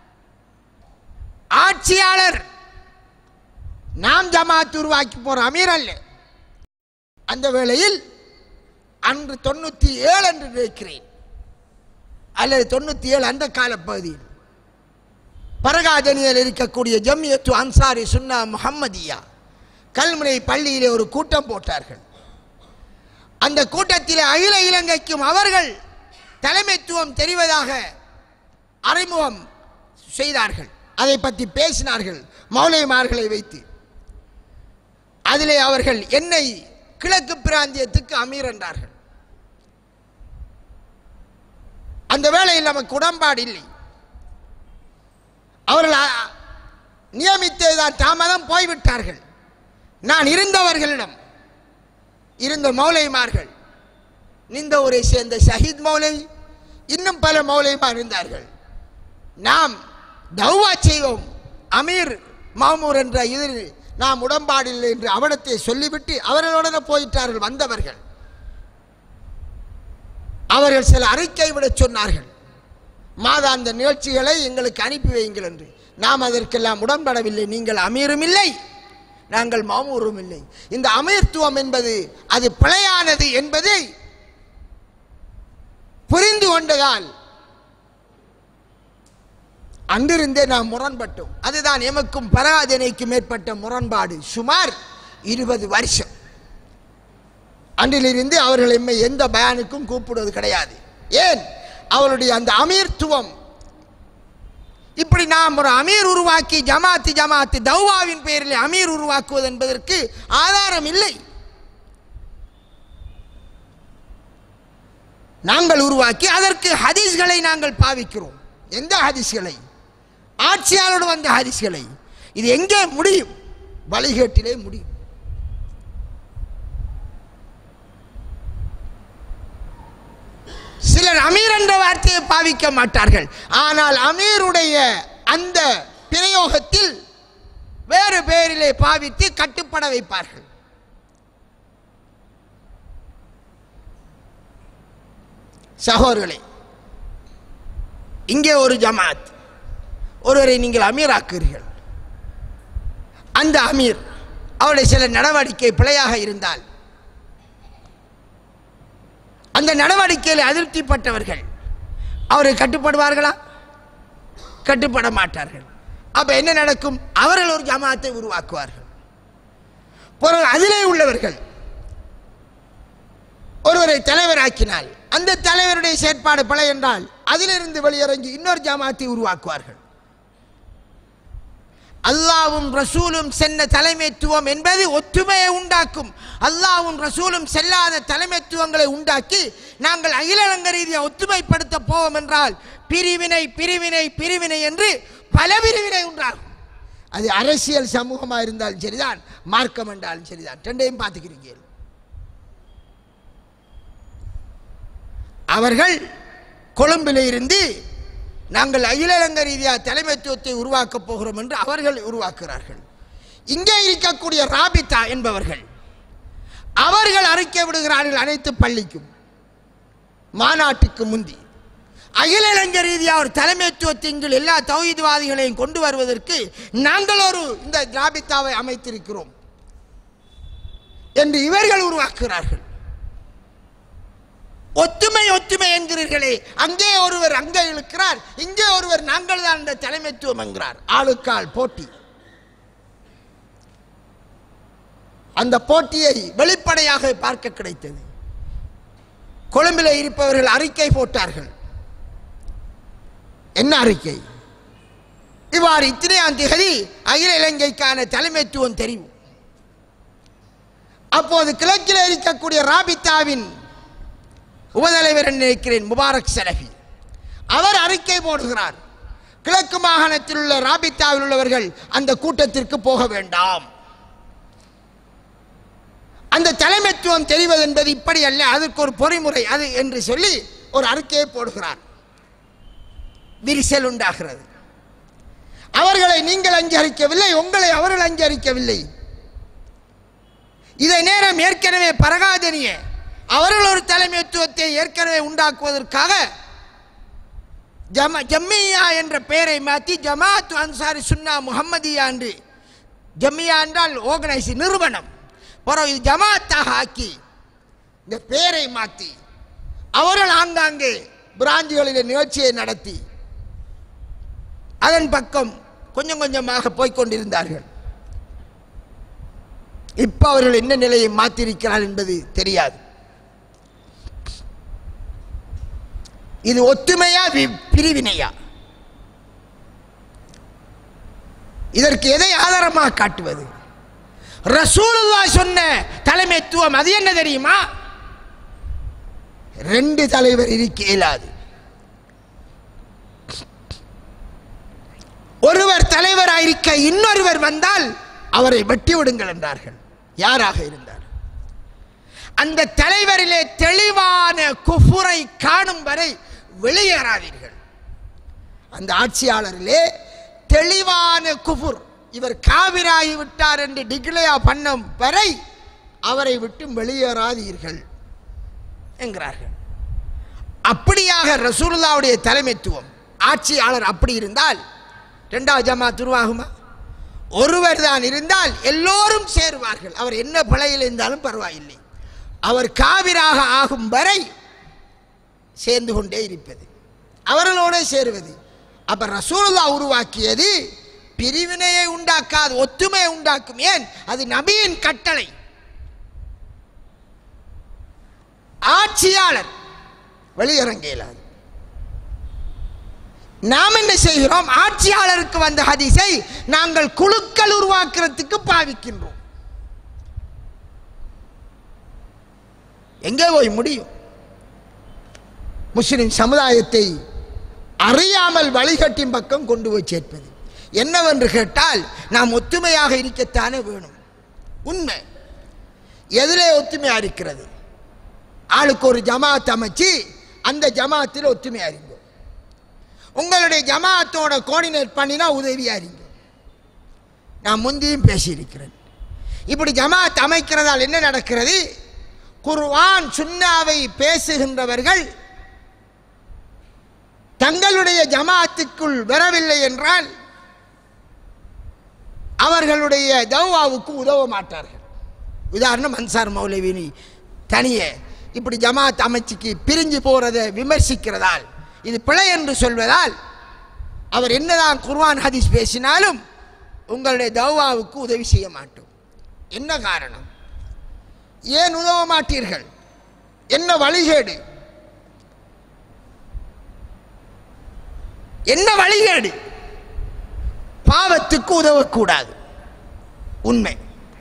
ஆட்சியாளர் நாம் ஜமாத் உருவாக்கி போற அமீர் அல்ல அந்த வேளையில் அன்று தொண்ணூத்தி ஏழு என்று நினைக்கிறேன் அல்லது தொண்ணூத்தி ஏழு அந்த காலப்பகுதியில் பரகாஜனியில் இருக்கக்கூடிய ஜம்மியத்து அன்சாரி சுன்னா முஹம்மதியா கல்முனை பள்ளியிலே ஒரு கூட்டம் போட்டார்கள் அந்த கூட்டத்தில் அகில இலங்கைக்கும் அவர்கள் தலைமைத்துவம் தெரிவதாக அறிமுகம் செய்தார்கள் அதை பற்றி பேசினார்கள் மௌலைமார்களை வைத்து அதிலே அவர்கள் என்னை கிழக்கு பிராந்தியத்துக்கு அமீர் என்றார்கள் அந்த வேளையில் நமக்கு உடன்பாடு இல்லை அவர்கள் அ- நியமித்ததுதான் தாமதம் போய்விட்டார்கள் நான் இருந்தவர்களிடம் இருந்த மௌலைமார்கள் நின்ற ஊரை சேர்ந்த ஷஹீத் மௌலை இன்னும் பல மௌலைமார் இருந்தார்கள் நாம் தௌவா செய்வோம் அமீர் மாமூர் என்ற இதில் நாம் உடன்பாடில்லை என்று அவனத்தை சொல்லிவிட்டு அவர்களுடனே போயிட்டார்கள் வந்தவர்கள் அவர்கள் சில அறிக்கை விட சொன்னார்கள் மாதாந்த நிகழ்ச்சிகளை எங்களுக்கு அனுப்பி வையுங்கள் என்று நாம் அதற்கெல்லாம் உடன்படவில்லை நீங்கள் அமீரும் இல்லை நாங்கள் மாமூரும் இல்லை இந்த அமீர்த்துவம் என்பது அது பிழையானது என்பதை புரிந்து கொண்டதால் அன்றிருந்தே நாம் முரண்பட்டோம் அதுதான் எமக்கும் பராதனைக்கும் ஏற்பட்ட முரண்பாடு சுமார் இருபது வருஷம் அன்றிலிருந்து அவர்கள் எம்மை எந்த பயானுக்கும் கூப்பிடுவது கிடையாது ஏன் அவருடைய அந்த அமீர்த்துவம் இப்படி நாம் ஒரு அமீர் உருவாக்கி ஜமாத்து ஜமாத்து தௌவாவின் பெயரில் அமீர் உருவாக்குவது என்பதற்கு ஆதாரம் இல்லை நாங்கள் உருவாக்கி அதற்கு ஹதீஸ்களை நாங்கள் பாவிக்கிறோம் எந்த ஹதீஸ்களை ஆட்சியாளோடு வந்த ஹதீஸ்களை இது எங்கே முடியும் வழிகேட்டிலே முடியும் சிலர் அமீர் என்ற வார்த்தையை பாவிக்க மாட்டார்கள் ஆனால் அமீருடைய அந்த பிரயோகத்தில் வேறு பேரிலே பாவித்து கட்டுப்பட வைப்பார்கள் சகோதரர்களே இங்கே ஒரு ஜமாத் ஒருவரை நீங்கள் அமீராக்குகிறீர்கள் அந்த அமீர் அவருடைய சில நடவடிக்கை பிழையாக இருந்தால் அந்த நடவடிக்கையில் அதிருப்திப்பட்டவர்கள் அவரை கட்டுப்படுவார்களா கட்டுப்பட மாட்டார்கள் அப்ப என்ன நடக்கும் அவர்கள் ஒரு ஜமாத்தை உருவாக்குவார்கள் பிறகு அதிலே உள்ளவர்கள் ஒருவரை தலைவராக்கினால் அந்த தலைவருடைய செயற்பாடு பிழை என்றால் அதிலிருந்து வெளியிறங்கி இன்னொரு ஜமாத்தை உருவாக்குவார்கள் அல்லாவும் ரசூலும் சென்ன தலைமைத்துவம் என்பது ஒற்றுமையை உண்டாக்கும் அல்லாவும் ரசூலும் செல்லாத தலைமைத்துவங்களை உண்டாக்கி நாங்கள் அகிலரங்க ரீதியாக ஒற்றுமைப்படுத்த போவோம் என்றால் பிரிவினை பிரிவினை பிரிவினை என்று பல பிரிவினை உண்டாகும் அது அரசியல் சமூகமாக இருந்தாலும் சரிதான் மார்க்கம் என்றாலும் சரிதான் ரெண்டையும் பார்த்துக்கிறீங்க அவர்கள் கொழும்பில் இருந்து நாங்கள் அகில இலங்கை ரீதியாக தலைமைத்துவத்தை உருவாக்கப் போகிறோம் என்று அவர்கள் உருவாக்குகிறார்கள் இங்கே இருக்கக்கூடிய ராபிதா என்பவர்கள் அவர்கள் அறிக்கை விடுகிறார்கள் அனைத்து பள்ளிக்கும் மாநாட்டுக்கு முந்தி அகில இலங்கை ரீதியாக ஒரு தலைமைத்துவத்தின் கீழ் எல்லா தௌஹீத்வாதிகளையும் கொண்டு வருவதற்கு நாங்கள் ஒரு இந்த ராபித்தாவை அமைத்திருக்கிறோம் என்று இவர்கள் உருவாக்குகிறார்கள் ஒத்துமை ஒத்துமை என்கிறீர்களே அங்கே ஒருவர் அங்கே இழுக்கிறார் இங்கே ஒருவர் நாங்கள் தான் இந்த தலைமைத்துவம் என்கிறார் ஆளுக்கால் போட்டி அந்த போட்டியை வெளிப்படையாக பார்க்க கிடைத்தது கொழும்பில் இருப்பவர்கள் அறிக்கை போட்டார்கள் என்ன அறிக்கை இவ்வாறு இத்தனையாம் திகதி அகில இலங்கைக்கான தலைமைத்துவம் தெரியும் அப்போது கிழக்கில் இருக்கக்கூடிய ராபித்தாவின் உபதலைவர் என்று நினைக்கிறேன் முபாரக் சலஃபி அவர் அறிக்கை போடுகிறார் கிழக்கு மாகாணத்தில் உள்ள ராபித்தாவில் உள்ளவர்கள் அந்த கூட்டத்திற்கு போக வேண்டாம் அந்த தலைமைத்துவம் தெரிவது என்பது இப்படி அல்ல அதற்கு ஒரு பொறிமுறை அது என்று சொல்லி ஒரு அறிக்கையை போடுகிறார் விரிசல் உண்டாகிறது அவர்களை நீங்கள் அங்கீகரிக்கவில்லை உங்களை அவர்கள் அங்கீகரிக்கவில்லை இதை நேரம் ஏற்கனவே பரகாதனிய அவர்கள் ஒரு தலைமைத்துவத்தை ஏற்கனவே உண்டாக்குவதற்காக ஜம ஜம்மியா என்ற பெயரை மாற்றி ஜமாத் அன்சாரி சுன்னா முஹம்மதியா என்று ஜம்மியா என்றால் ஆர்கனைஸ் நிறுவனம் பிறகு இது ஜமாத்தாக ஆக்கி இந்த பெயரை மாற்றி அவர்கள் ஆங்காங்கே பிராஞ்சுகளில் நிகழ்ச்சியை நடத்தி அதன் பக்கம் கொஞ்சம் கொஞ்சமாக போய்க் கொண்டிருந்தார்கள் இப்ப அவர்கள் என்ன நிலையை மாற்றிருக்கிறார் என்பது தெரியாது இது ஒத்துமையா வி- பிரிவினையா இதற்கு எதை ஆதாரமாக காட்டுவது ரசூலுல்லாஹ் சொன்ன தலைமைத்துவம் அது என்ன தெரியுமா ரெண்டு தலைவர் இருக்க இயலாது ஒருவர் தலைவராயிருக்க இன்னொருவர் வந்தால் அவரை வெட்டி விடுங்கள் என்றார்கள் யாராக இருந்தார் அந்த தலைவரிலே தெளிவான குஃபுரை காணும் வரை வெளியேறாதீர்கள் அந்த ஆட்சியாளரிலே தெளிவான குஃபுர் இவர் காவிராகி விட்டார் என்று டிக்ளேயா பண்ணும் வரை அவரை விட்டு வெளியேறாதீர்கள் என்கிறார்கள் அப்படியாக ரசூலுல்லாவுடைய தலைமைத்துவம் ஆட்சியாளர் அப்படி இருந்தால் ரெண்டாவது ஜமாத் உருவாகுமா ஒருவர் தான் இருந்தால் எல்லோரும் சேருவார்கள் அவர் என்ன பிழையில் இருந்தாலும் பரவாயில்லை அவர் காவிராக ஆகும் வரை சேர்ந்து கொண்டே இருப்பது அவர்களோட சேருவது அப்ப ரசூலுல்லா உருவாக்கியது பிரிவினையை உண்டாக்காது ஒத்துமையை உண்டாக்கும் ஏன் அது நபியின் கட்டளை ஆட்சியாளர் வெளியிறங்க இயலாது நாம் என்ன செய்கிறோம் ஆட்சியாளருக்கு வந்த ஹதீஸை நாங்கள் குழுக்கள் உருவாக்குறதுக்கு பாவிக்கின்றோம் எங்கே போய் முடியும் முஸ்லிம் சமுதாயத்தை அறியாமல் வழிகட்டின் பக்கம் கொண்டு போய் சேர்ப்பது என்னவென்று கேட்டால் நாம் ஒத்துமையாக இருக்கத்தானே வேணும் உண்மை எதிலே ஒத்துமையா இருக்கிறது ஆளுக்கு ஒரு ஜமாத் அமைச்சு அந்த ஜமாத்தில் ஒத்துமையா இருங்க உங்களுடைய ஜமாத்தோட கோஆர்டினேட் பண்ணினா உதவியா இருங்க நான் முந்தியும் பேசியிருக்கிறேன் இப்படி ஜமாத் அமைக்கிறதால் என்ன நடக்கிறது குர்ஆன் சுன்னாவை பேசுகின்றவர்கள் தங்களுடைய ஜமாத்துக்குள் வரவில்லை என்றால் அவர்களுடைய தௌவாவுக்கு உதவ மாட்டார்கள் உதாரணம் அன்சார் மௌலவினி தனியே இப்படி ஜமாத் அமைச்சுக்கு பிரிஞ்சு போறதை விமர்சிக்கிறதால் இது பிழை என்று சொல்வதால் அவர் என்னதான் குர்ஆன் ஹதீஸ் பேசினாலும் உங்களுடைய தௌவாவுக்கு உதவி செய்ய மாட்டோம் என்ன காரணம் ஏன் உதவ மாட்டீர்கள் என்ன வழிகேடு என்ன வழிகேடு பாவத்துக்கு உதவக்கூடாது உண்மை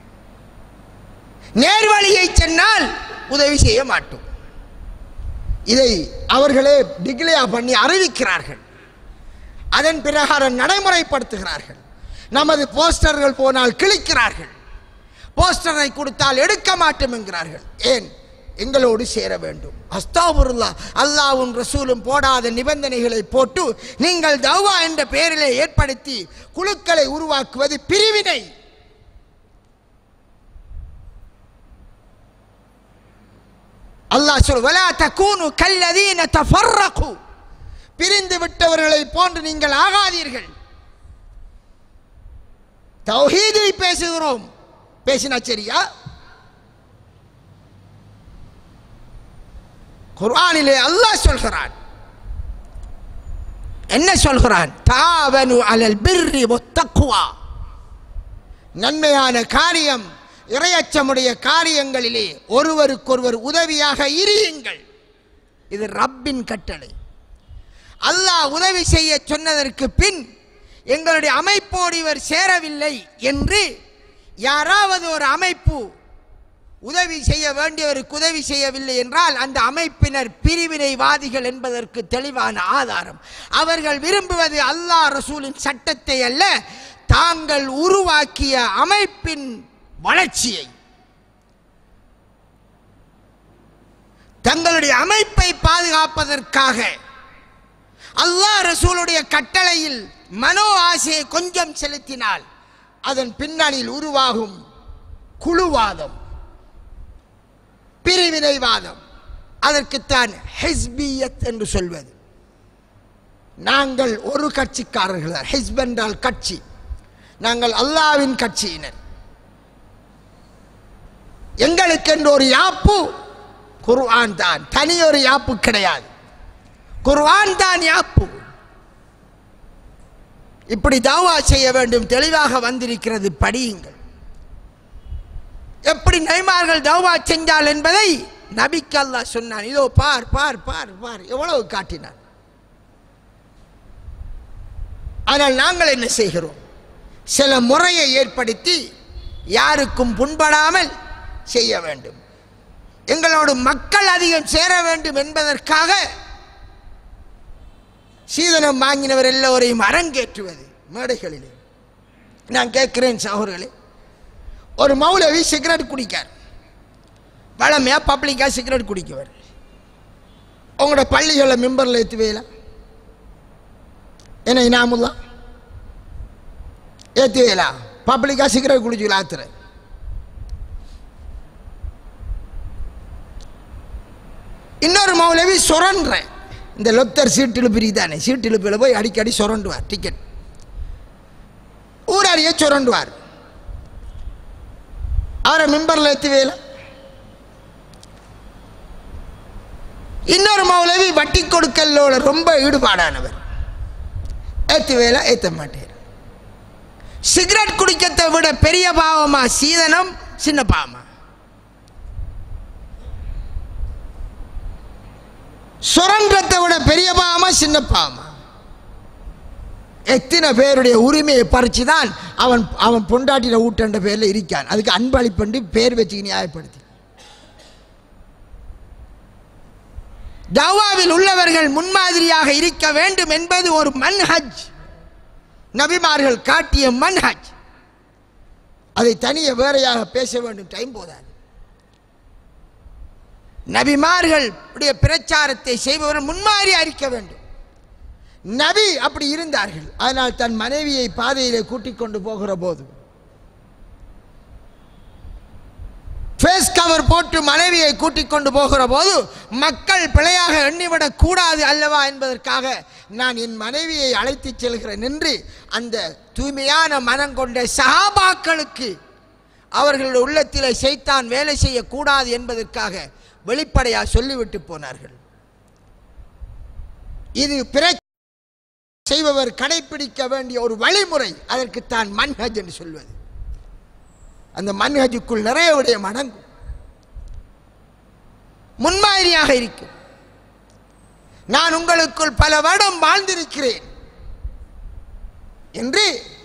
நேர்வழியை சென்றால் உதவி செய்ய மாட்டோம் இதை அவர்களே டிக்ளேயா பண்ணி அறிவிக்கிறார்கள் அதன் பிரகாரம் நடைமுறைப்படுத்துகிறார்கள் நமது போஸ்டர்கள் போனால் கிழிக்கிறார்கள் போஸ்டரை கொடுத்தால் எடுக்க மாட்டோம் என்கிறார்கள் ஏன் எங்களோடு சேர வேண்டும் அஸ்தாபுருல்லா அல்லாவும் ரசூலும் போடாத நிபந்தனைகளை போட்டு நீங்கள் தௌவா என்ற பெயரிலே ஏற்படுத்தி குழுக்களை உருவாக்குவது பிரிவினை அல்லாஹ் சொல் வலா தகூனு கல்லதீன தஃபர்ரகு பிரிந்து விட்டவர்களை போன்று நீங்கள் ஆகாதீர்கள் தௌஹீதை பேசுகிறோம் பேசினா சரியா குர்ஆனிலே அல்லாஹ் சொல்கிறான் என்ன சொல்கிறான் தாவனு அலல் பிர்ரி முத்தக்குவா நன்மையான காரியம் இரையச்சமுடைய காரியங்களிலே ஒருவருக்கொருவர் உதவியாக இருயுங்கள் இது ரப்பின் கட்டளை அல்லாஹ் உதவி செய்ய சொன்னதற்கு பின் எங்களுடைய அமைப்போடு இவர் சேரவில்லை என்று யாராவது ஒரு அமைப்பு உதவி செய்ய வேண்டியவருக்கு உதவி செய்யவில்லை என்றால் அந்த அமைப்பினர் பிரிவினைவாதிகள் என்பதற்கு தெளிவான ஆதாரம் அவர்கள் விரும்புவது அல்லாஹ் ரசூலின் சட்டத்தை அல்ல தாங்கள் உருவாக்கிய அமைப்பின் வளர்ச்சியை தங்களுடைய அமைப்பை பாதுகாப்பதற்காக அல்லாஹ் ரசூலுடைய கட்டளையில் மனோ ஆசையை கொஞ்சம் செலுத்தினால் அதன் பின்னணியில் உருவாகும் குழுவாதம் பிரிவினைவாதம் அதற்குத்தான் ஹிஸ்பியத் என்று சொல்வது நாங்கள் ஒரு கட்சிக்காரர்கள் தான். ஹிஸ்ப் என்றால் கட்சி நாங்கள் அல்லாவின் கட்சியினர் எங்களுக்கென்று ஒரு யாப்பு குர்ஆன் தான் தனி ஒரு யாப்பு கிடையாது குர்ஆன் தான் யாப்பு இப்படி தாவா செய்ய வேண்டும் தெளிவாக வந்திருக்கிறது படியுங்கள் எப்படி நைமார்கள் தௌவா செஞ்சால் என்பதை நபிக்கு அல்லாஹ் சொன்னான் இதோ பார் பார் பார் பார் எவ்வளவு காட்டினான் ஆனால் நாங்கள் என்ன செய்கிறோம் சில முறையை ஏற்படுத்தி யாருக்கும் புண்படாமல் செய்ய வேண்டும் எங்களோடு மக்கள் அதிகம் சேர வேண்டும் என்பதற்காக சீதனம் வாங்கினவர் எல்லோரையும் அரங்கேற்றுவது மேடைகளிலே நான் கேட்கிறேன் சகோதரர்களே ஒரு மௌலவி சிகரெட் குடிக்கார் வளமையா பப்ளிக்கா சிகரெட் குடிக்கவர் உங்களோட பள்ளிகளை மெம்பரில் ஏற்றுவேல என்ன இனாமுல்லா ஏற்றுவேலா பப்ளிக்கா சிகரெட் குடிச்சு ஆத்துற இன்னொரு மௌலவி சுரன்ற இந்த லொத்தர் சீட்டிழுப்பிரி தானே சீட்டிழுப்பில் போய் அடிக்கடி சுரண்டுவார் டிக்கெட் ஊராரியே சுரண்டுவார் அவரை மிம்பரில் எத்துவேல இன்னொரு மௌலவி வட்டி கொடுக்கலோட ரொம்ப ஈடுபாடானவர் ஏத்துவேல ஏத்த மாட்டார் சிகரெட் குடிக்கத்தை விட பெரிய பாவமா சீதனம் சின்ன பாவமா சுரங்கத்தை விட பெரிய பாவமா சின்ன பாவமா எத்தனை பேருடைய உரிமையை பறிச்சு தான் அவன் அவன் பொண்டாட்டின ஊட்டன்ற பேரில் இருக்கான் அதுக்கு அன்பளிப்பண்டு பேர் வச்சு நியாயப்படுத்தி தவாவில் உள்ளவர்கள் முன்மாதிரியாக இருக்க வேண்டும் என்பது ஒரு மன்ஹஜ் நபிமார்கள் காட்டிய மன்ஹஜ் அதை தனியே வேறையாக பேச வேண்டும் டைம் போதாது நபிமார்கள் உடைய பிரச்சாரத்தை செய்பவர்கள் முன்மாதிரி அறிக்க வேண்டும் நபி அப்படி இருந்தார்கள் அதனால் தன் மனைவியை பாதையிலே கூட்டிக் கொண்டு போகிற போது ஃபேஸ் கவர் போட்டு மனைவியை கூட்டிக் கொண்டு போகிற போது மக்கள் பிழையாக எண்ணிவிடக் கூடாது அல்லவா என்பதற்காக நான் என் மனைவியை அழைத்துச் செல்கிறேன் என்று அந்த தூய்மையான மனம் கொண்ட சஹாபாக்களுக்கு அவர்களுடைய உள்ளத்திலே செய்தான் வேலை செய்யக்கூடாது என்பதற்காக வெளிப்படையாக சொல்லிவிட்டு போனார்கள் இது பிற செய்பவர் கடைபிடிக்க வேண்டிய ஒரு வழிமுறை அதற்குத்தான் மன்ஹஜ் என்று சொல்வது அந்த மன்ஹஜுக்குள் நிறைய விடயம் அடங்கும் முன்மாதிரியாக இருக்கும் நான் உங்களுக்குள் பல வருடம் வாழ்ந்திருக்கிறேன் என்று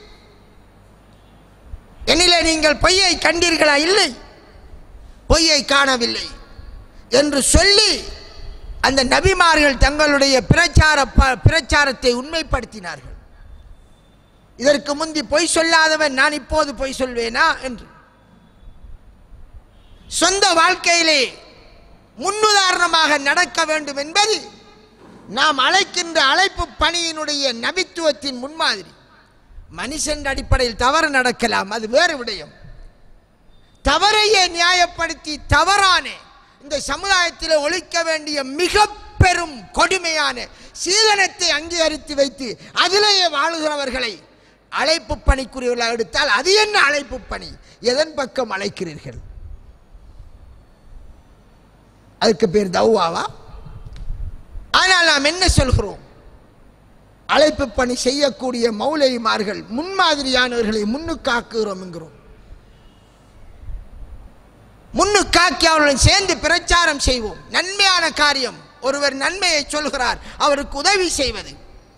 என்னிலே நீங்கள் பொய்யை கண்டீர்களா இல்லை பொய்யை காணவில்லை என்று சொல்லி அந்த நபிமார்கள் தங்களுடைய பிரச்சார ப- பிரச்சாரத்தை உண்மைப்படுத்தினார்கள் இதற்கு முந்தி பொய் சொல்லாதவன் நான் இப்போது பொய் சொல்வேனா என்று சொந்த வாழ்க்கையிலே முன்னுதாரணமாக நடக்க வேண்டும் என்பது நாம் அழைக்கின்ற அழைப்பு பணியினுடைய நபித்துவத்தின் முன்மாதிரி மனுஷன் அடிப்படையில் தவறு நடக்கலாம் அது வேறு விடயம் தவறையே நியாயப்படுத்தி தவறான இந்த சமுதாயத்தில் ஒழிக்க வேண்டிய மிக பெரும் கொடுமையான சீதனத்தை அங்கீகரித்து வைத்து அதிலேயே வாழுகிறவர்களை அழைப்பு பணிக்குரியவர்களாக எடுத்தால் அது என்ன அழைப்பு பணி எதன் பக்கம் அழைக்கிறீர்கள் அதுக்கு பேர் தௌவாவா ஆனால் நாம் என்ன சொல்கிறோம் அழைப்பு பணி செய்யக்கூடிய மௌலைமார்கள் முன்மாதிரியானவர்களை முன்னுக்காக்குகிறோம் என்கிறோம் முன்னுக்காக்கி அவர்களுடன் சேர்ந்து பிரச்சாரம் செய்வோம் நன்மையான காரியம் ஒருவர் நன்மையை சொல்கிறார் அவருக்கு உதவி செய்வது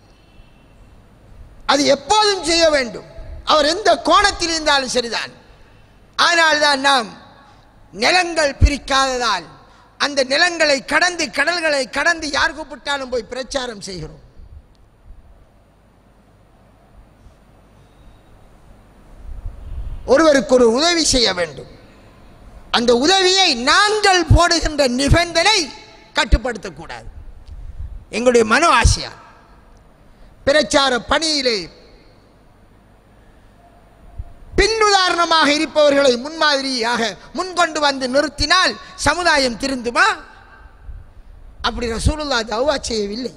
அது எப்போதும் செய்ய வேண்டும் அவர் எந்த கோணத்தில் இருந்தாலும் சரிதான் ஆனால்தான் நாம் நிலங்கள் பிரிக்காததால் அந்த நிலங்களை கடந்து கடல்களை கடந்து யார் கூப்பிட்டாலும் போய் பிரச்சாரம் செய்கிறோம் ஒருவருக்கு ஒரு உதவி செய்ய வேண்டும் அந்த உதவியை நாங்கள் போடுகின்ற நிபந்தனை கட்டுப்படுத்தக்கூடாது எங்களுடைய மனோ ஆசையா பிரச்சார பணியிலே பின்னுதாரணமாக இருப்பவர்களை முன்மாதிரியாக முன்கொண்டு வந்து நிறுத்தினால் சமுதாயம் திருந்துமா அப்படி ரசூலுல்லா தௌவா செய்யவில்லை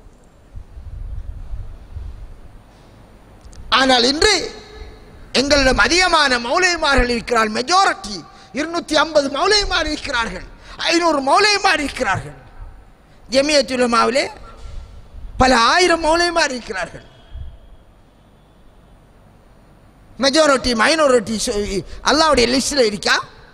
ஆனால் இன்று எங்களிடம் அதிகமான மௌலிமார்கள் இருக்கிறார்கள் மெஜாரிட்டி இருநூத்தி ஐம்பது மௌலிமார் இருக்கிறார்கள் ஐநூறு மௌலிமார் இருக்கிறார்கள் ஜமியத்துலமாவிலே பல ஆயிரம் மௌலிமார் இருக்கிறார்கள் மெஜாரிட்டி மைனாரிட்டி அல்லாவுடைய லிஸ்டில் இருக்கா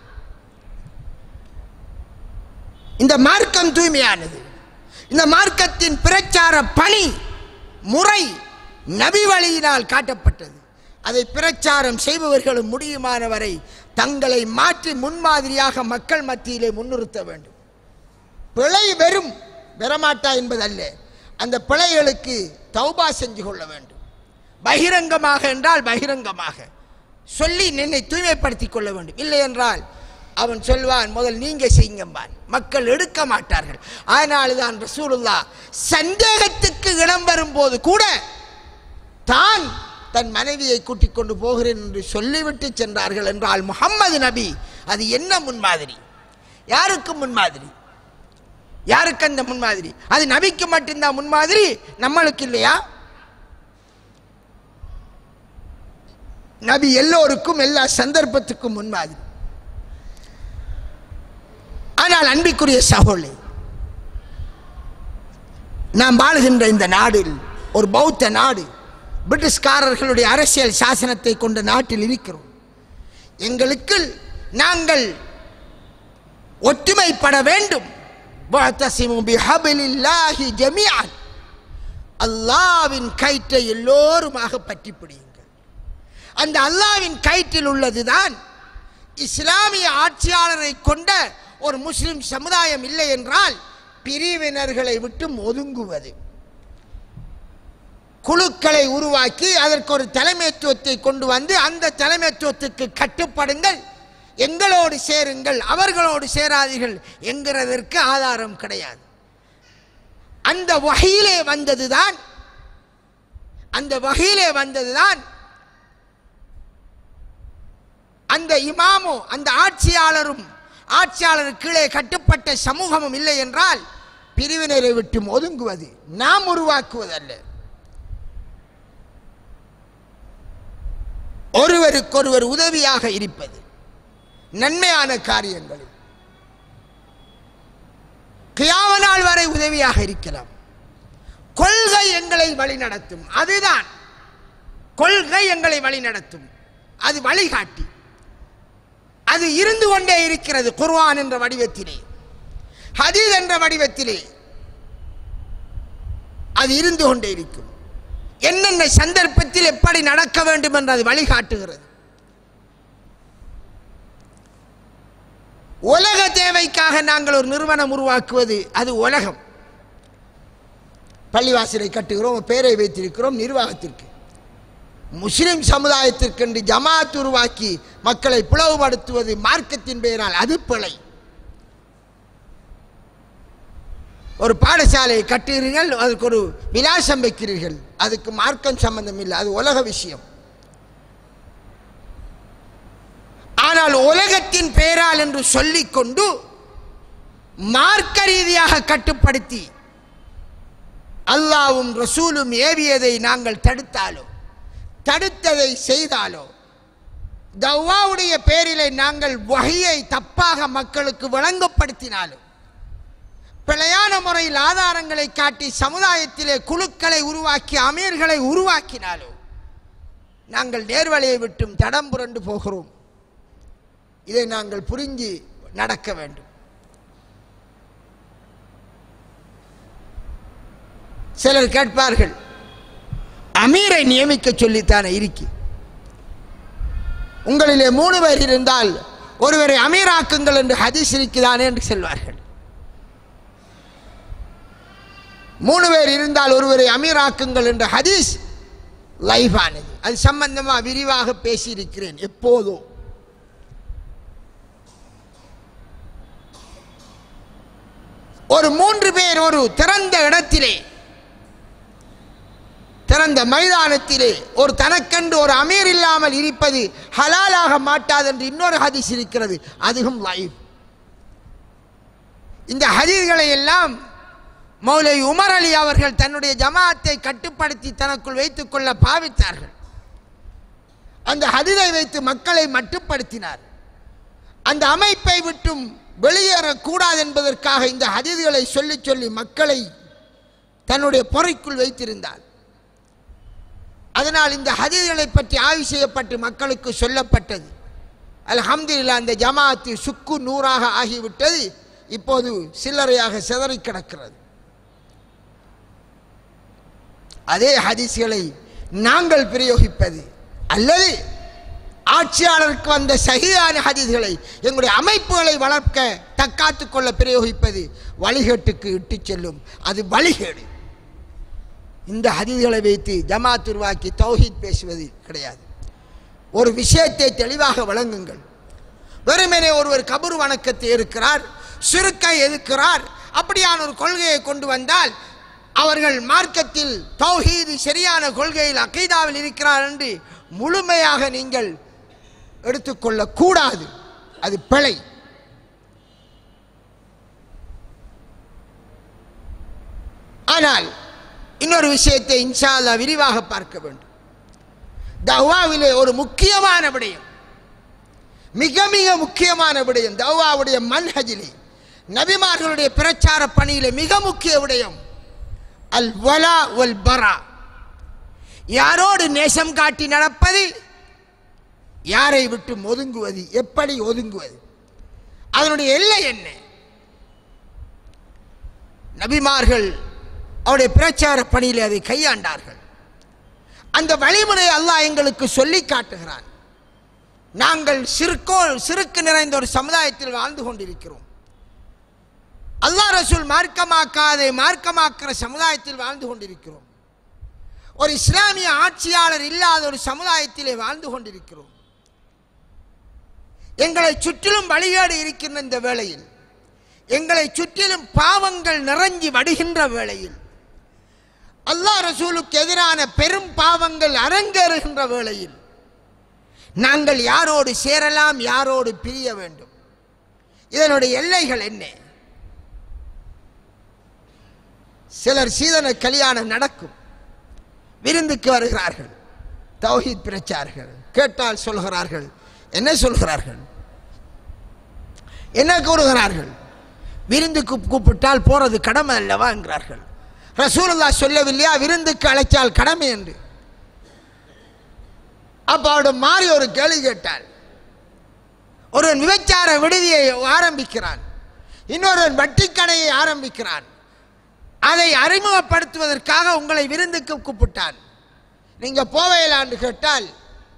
இந்த மார்க்கம் தூய்மையானது இந்த மார்க்கத்தின் பிரச்சார பணி முறை நபி வழியினால் காட்டப்பட்டது அதை பிரச்சாரம் செய்பவர்களும் முடியுமானவரை தங்களை மாற்றி முன்மாதிரியாக மக்கள் மத்தியிலே முன்னிறுத்த வேண்டும் பிழை வெறும் பெறமாட்டா என்பதல்ல அந்த பிழைகளுக்கு தௌபா செஞ்சு கொள்ள வேண்டும் பகிரங்கமாக என்றால் பகிரங்கமாக சொல்லி நின்னை தூய்மைப்படுத்திக் கொள்ள வேண்டும் இல்லை என்றால் அவன் சொல்வான் முதல் நீங்க செய்யுங்கம்பான் மக்கள் எடுக்க மாட்டார்கள் அதனால்தான் ரசூலுல்லா சந்தேகத்துக்கு இடம் வரும்போது கூட தான் தன் மனைவியை கூட்டிக் கொண்டு போகிறேன் என்று சொல்லிவிட்டு சென்றார்கள் என்றால் முகம்மது நபி அது என்ன முன்மாதிரி யாருக்கு முன்மாதிரி யாருக்கு அந்த முன்மாதிரி அது நபிக்கு மட்டும்தான் முன்மாதிரி நம்மளுக்கு இல்லையா நபி எல்லோருக்கும் எல்லா சந்தர்ப்பத்துக்கும் முன்மாதிரி ஆனால் அன்பிக்குரிய சகோதரி நாம் வாழுகின்ற இந்த நாடில் ஒரு பௌத்த நாடு பிரிட்டிஷ்காரர்களுடைய அரசியல் சாசனத்தை கொண்ட நாட்டில் இருக்கிறோம் எங்களுக்கு நாங்கள் ஒற்றுமைப்பட வேண்டும் வஅத்தஸிமு பிஹபிலில்லாஹி ஜமீஅன் அல்லாவின் கயிற்றை எல்லோருமாக பற்றி பிடியுங்கள் அந்த அல்லாவின் கயிற்றில் உள்ளதுதான் இஸ்லாமிய ஆட்சியாளரை கொண்ட ஒரு முஸ்லிம் சமுதாயம் இல்லை என்றால் பிரிவினர்களை விட்டு ஒதுங்குவது குழுக்களை உருவாக்கி அதற்கு ஒரு தலைமைத்துவத்தை கொண்டு வந்து அந்த தலைமைத்துவத்துக்கு கட்டுப்படுங்கள் எங்களோடு சேருங்கள் அவர்களோடு சேராதீர்கள் என்கிறதற்கு ஆதாரம் கிடையாது அந்த வகையிலே வந்ததுதான் அந்த வகையிலே வந்ததுதான் அந்த இமாமும் அந்த ஆட்சியாளரும் ஆட்சியாளர் கீழே கட்டுப்பட்ட சமூகமும் இல்லை என்றால் பிரிவினரை விட்டு ஒதுங்குவது நாம் உருவாக்குவதல்ல ஒருவருக்கொருவர் உதவியாக இருப்பது நன்மையான காரியங்களில் கியாம நாள் வரை உதவியாக இருக்கலாம் கொள்கை எங்களை வழிநடத்தும் அதுதான் கொள்கை எங்களை வழிநடத்தும் அது வழிகாட்டி அது இருந்து கொண்டே இருக்கிறது குர்ஆன் என்ற வடிவத்திலே ஹதீஸ் என்ற வடிவத்திலே அது இருந்து கொண்டே இருக்கும் என்னென்ன சந்தர்ப்பத்தில் எப்படி நடக்க வேண்டும் என்று அது வழிகாட்டுகிறது உலக தேவைக்காக நாங்கள் ஒரு நிறுவனம் உருவாக்குவது அது உலகம் பள்ளிவாசலை கட்டுகிறோம் பேரை வைத்திருக்கிறோம் நிர்வாகத்திற்கு முஸ்லிம் சமுதாயத்திற்கென்று ஜமாத் உருவாக்கி மக்களை பிளவுபடுத்துவது மார்க்கத்தின் பெயரால் அது பிழை ஒரு பாடசாலையை கட்டுகிறீர்கள் அதுக்கு ஒரு விலாசம் வைக்கிறீர்கள் அதுக்கு மார்க்கம் சம்பந்தம் இல்லை அது உலக விஷயம் ஆனால் உலகத்தின் பெயரால் என்று சொல்லிக்கொண்டு மார்க்க ரீதியாக கட்டுப்படுத்தி அல்லாவும் ரசூலும் ஏவியதை நாங்கள் தடுத்தாலோ தடுத்ததை செய்தாலோ தவ்வாவுடைய பேரிலே நாங்கள் வகையை தப்பாக மக்களுக்கு விளங்கப்படுத்தினாலும் பிழையான முறையில் ஆதாரங்களை காட்டி சமுதாயத்திலே குழுக்களை உருவாக்கி அமீர்களை உருவாக்கினாலும் நாங்கள் நேர்வழியை விட்டும் தடம் புரண்டு போகிறோம் இதை நாங்கள் புரிஞ்சு நடக்க வேண்டும் சிலர் கேட்பார்கள் அமீரை நியமிக்க சொல்லித்தானே இருக்கி உங்களிலே மூணு பேர் இருந்தால் ஒருவரை அமீராக்குங்கள் என்று ஹதீஸ் இருக்குதானே என்று சொல்வார்கள் மூணு பேர் இருந்தால் ஒருவரை அமீராக்குங்கள் என்ற ஹதீஸ் லைஃபானது அது சம்பந்தமாக விரிவாக பேசியிருக்கிறேன் எப்போதோ ஒரு மூன்று பேர் ஒரு திறந்த இடத்திலே திறந்த மைதானத்திலே ஒரு தனக்கென்று ஒரு அமீர் இல்லாமல் இருப்பது ஹலாலாக மாட்டாது என்று இன்னொரு ஹதீஸ் இருக்கிறது அதுவும் லைவ் இந்த ஹதீஸ்களை எல்லாம் மௌலை உமர் அலி அவர்கள் தன்னுடைய ஜமாத்தை கட்டுப்படுத்தி தனக்குள் வைத்துக் கொள்ள பாவித்தார்கள் அந்த ஹதீதை வைத்து மக்களை மட்டுப்படுத்தினார் அந்த அமைப்பை விட்டும் வெளியேறக்கூடாது என்பதற்காக இந்த ஹதீதுகளை சொல்லி சொல்லி மக்களை தன்னுடைய பொறைக்குள் வைத்திருந்தார் அதனால் இந்த ஹதீதுகளை பற்றி ஆய்வு செய்யப்பட்டு மக்களுக்கு சொல்லப்பட்டது அல்ஹம்துலில்லாஹ் அந்த ஜமாத்து சுக்கு நூறாக ஆகிவிட்டது இப்போது சில்லறையாக சிதறி கிடக்கிறது அதே ஹதீஸ்களை நாங்கள் பிரயோகிப்பது அல்லது ஆட்சியாளருக்கு வந்த சகிதான ஹதீஸ்களை எங்களுடைய அமைப்புகளை வளர்க்க தக்காத்துக் கொள்ள பிரயோகிப்பது வழிகேட்டுக்கு இட்டுச் செல்லும் அது வழிகேடு இந்த ஹதீஸ்களை வைத்து ஜமாத் உருவாக்கி தௌஹீத் பேசுவது கிடையாது ஒரு விஷயத்தை தெளிவாக வழங்குங்கள் வெறுமனே ஒருவர் கபர் வணக்கத்தை இருக்கிறார் சுருக்கை எதிர்க்கிறார் அப்படியான ஒரு கொள்கையை கொண்டு வந்தால் அவர்கள் மார்க்கத்தில் தௌஹீது சரியான கொள்கையில் அகீதாவில் இருக்கிறார் என்று முழுமையாக நீங்கள் எடுத்துக்கொள்ளக் கூடாது அது பிழை ஆனால் இன்னொரு விஷயத்தை இன்ஷா அல்லாஹ் விரிவாக பார்க்க வேண்டும் தவாவிலே ஒரு முக்கியமான விடயம் மிக மிக முக்கியமான விடயம் தவாவுடைய மன்ஹஜிலே நபிமார்களுடைய பிரச்சார பணியிலே மிக முக்கிய விடயம் அல் வலா வல் பரா யாரோடு நேசம் காட்டி நடப்பது யாரை விட்டு ஒதுங்குவது எப்படி ஒதுங்குவது அதனுடைய எல்லை என்ன நபிமார்கள் அவருடைய பிரச்சார பணியில் அதை கையாண்டார்கள் அந்த வழிமுறை அல்லாஹ் எங்களுக்கு சொல்லி காட்டுகிறான் நாங்கள் சிறுக்கோ சிறுக்கு நிறைந்த ஒரு சமுதாயத்தில் வாழ்ந்து கொண்டிருக்கிறோம் அல்லாஹ் ரசூல் மார்க்கமாக்காதை மார்க்கமாக்கிற சமுதாயத்தில் வாழ்ந்து கொண்டிருக்கிறோம் ஒரு இஸ்லாமிய ஆட்சியாளர் இல்லாத ஒரு சமுதாயத்திலே வாழ்ந்து கொண்டிருக்கிறோம் எங்களை சுற்றிலும் வழிகாடு இருக்கின்ற இந்த வேளையில் எங்களை சுற்றிலும் பாவங்கள் நிறைஞ்சி வடுகின்ற வேளையில் அல்லாஹ் ரசூலுக்கு எதிரான பெரும் பாவங்கள் அரங்கேறுகின்ற வேளையில் நாங்கள் யாரோடு சேரலாம் யாரோடு பிரிய வேண்டும் இதனுடைய எல்லைகள் என்ன சிலர் சீதன கல்யாணம் நடக்கும் விருந்துக்கு வருகிறார்கள் தௌஹீத் பிரச்சார்கள் கேட்டால் சொல்கிறார்கள் என்ன சொல்கிறார்கள் என்ன கூறுகிறார்கள் விருந்துக்கு கூப்பிட்டால் போறது கடமை அல்லவா என்கிறார்கள் ரசூலுல்லா சொல்லவில்லையா விருந்துக்கு அழைச்சால் கடமை என்று அப்ப அவட மாறி ஒரு கேள்வி கேட்டால் ஒருவன் விபச்சார விடுதியை ஆரம்பிக்கிறான் இன்னொருவன் வட்டிக்கடையை ஆரம்பிக்கிறான் அதை அறிமுகப்படுத்துவதற்காக உங்களை விருந்துக்கு கூப்பிட்டான் நீங்க போவையிலான்னு கேட்டால்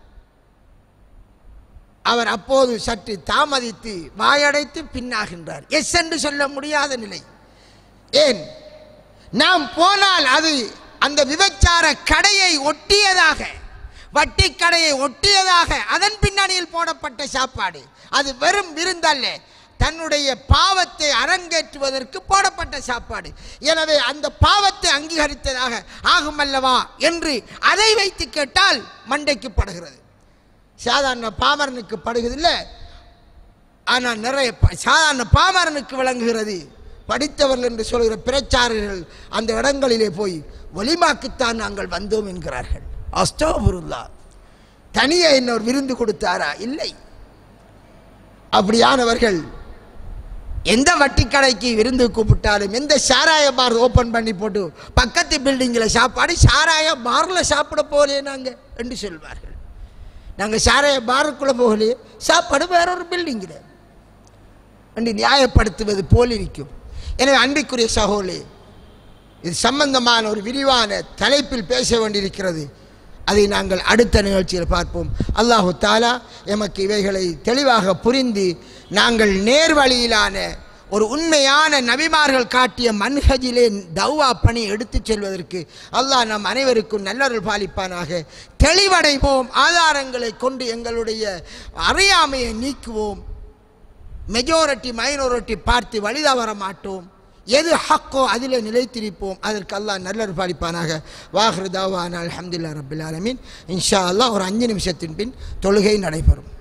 அவர் அப்போது சற்று தாமதித்து வாயடைத்து பின்னாகின்றார் எஸ் என்று சொல்ல முடியாத நிலை ஏன் நாம் போனால் அது அந்த விபச்சார கடையை ஒட்டியதாக வட்டி கடையை ஒட்டியதாக அதன் பின்னணியில் போடப்பட்ட சாப்பாடு அது வெறும் விருந்தல்ல தன்னுடைய பாவத்தை அரங்கேற்றுவதற்கு போடப்பட்ட சாப்பாடு எனவே அந்த பாவத்தை அங்கீகரித்ததாக ஆகும் அல்லவா என்று அதை வைத்து கேட்டால் மண்டைக்கு படுகிறது சாதாரண பாமரனுக்கு படுகிறதில்லை ஆனால் நிறைய ப- சாதாரண பாமரனுக்கு விளங்குகிறது படித்தவர்கள் என்று சொல்கிற பிரச்சாரர்கள் அந்த இடங்களிலே போய் ஒலிமாக்குத்தான் நாங்கள் வந்தோம் என்கிறார்கள் அஸ்தோபுருல்லா தனியே இன்னொரு விருந்து கொடுத்தாரா இல்லை அப்படியானவர்கள் எந்த வட்டி கடைக்கு விருந்து கூப்பிட்டாலும் எந்த சாராய பார் ஓப்பன் பண்ணி போட்டு பக்கத்து பில்டிங்கில் சாப்பாடு சாராய பாரில் சாப்பிட போகலையே நாங்கள் என்று சொல்வார்கள் நாங்கள் சாராய பாருக்குள்ளே போகலையே சாப்பாடு வேறொரு பில்டிங்கில் என்று நியாயப்படுத்துவது போல் இருக்கும் எனவே அன்பிற்குரிய சகோலே இது சம்பந்தமான ஒரு விரிவான தலைப்பில் பேச வேண்டியிருக்கிறது அதை நாங்கள் அடுத்த நிகழ்ச்சியில் பார்ப்போம் அல்லாஹு தாலா எமக்கு இவைகளை தெளிவாக புரிந்து நாங்கள் நேர்வழியிலான ஒரு உண்மையான நபிமார்கள் காட்டிய மன்ஹஜிலே தௌவா பணி எடுத்துச் செல்வதற்கு அல்லாஹ் நம் அனைவருக்கும் நல்லொரு பாலிப்பானாக தெளிவடைவோம் ஆதாரங்களை கொண்டு எங்களுடைய அறியாமையை நீக்குவோம் மெஜாரிட்டி மைனாரிட்டி பார்த்து வழிதவர மாட்டோம் எது ஹக்கோ அதில் நிலைத்திருப்போம் அதற்கு அல்லாஹ் நல்லொரு பாலிப்பானாக வாஹ்ரு தாவான அல்ஹம்துலில்லாஹ் ரபில் ஆலமீன் இன்ஷா அல்லாஹ் ஒரு அஞ்சு நிமிஷத்தின் பின் தொழுகை நடைபெறும்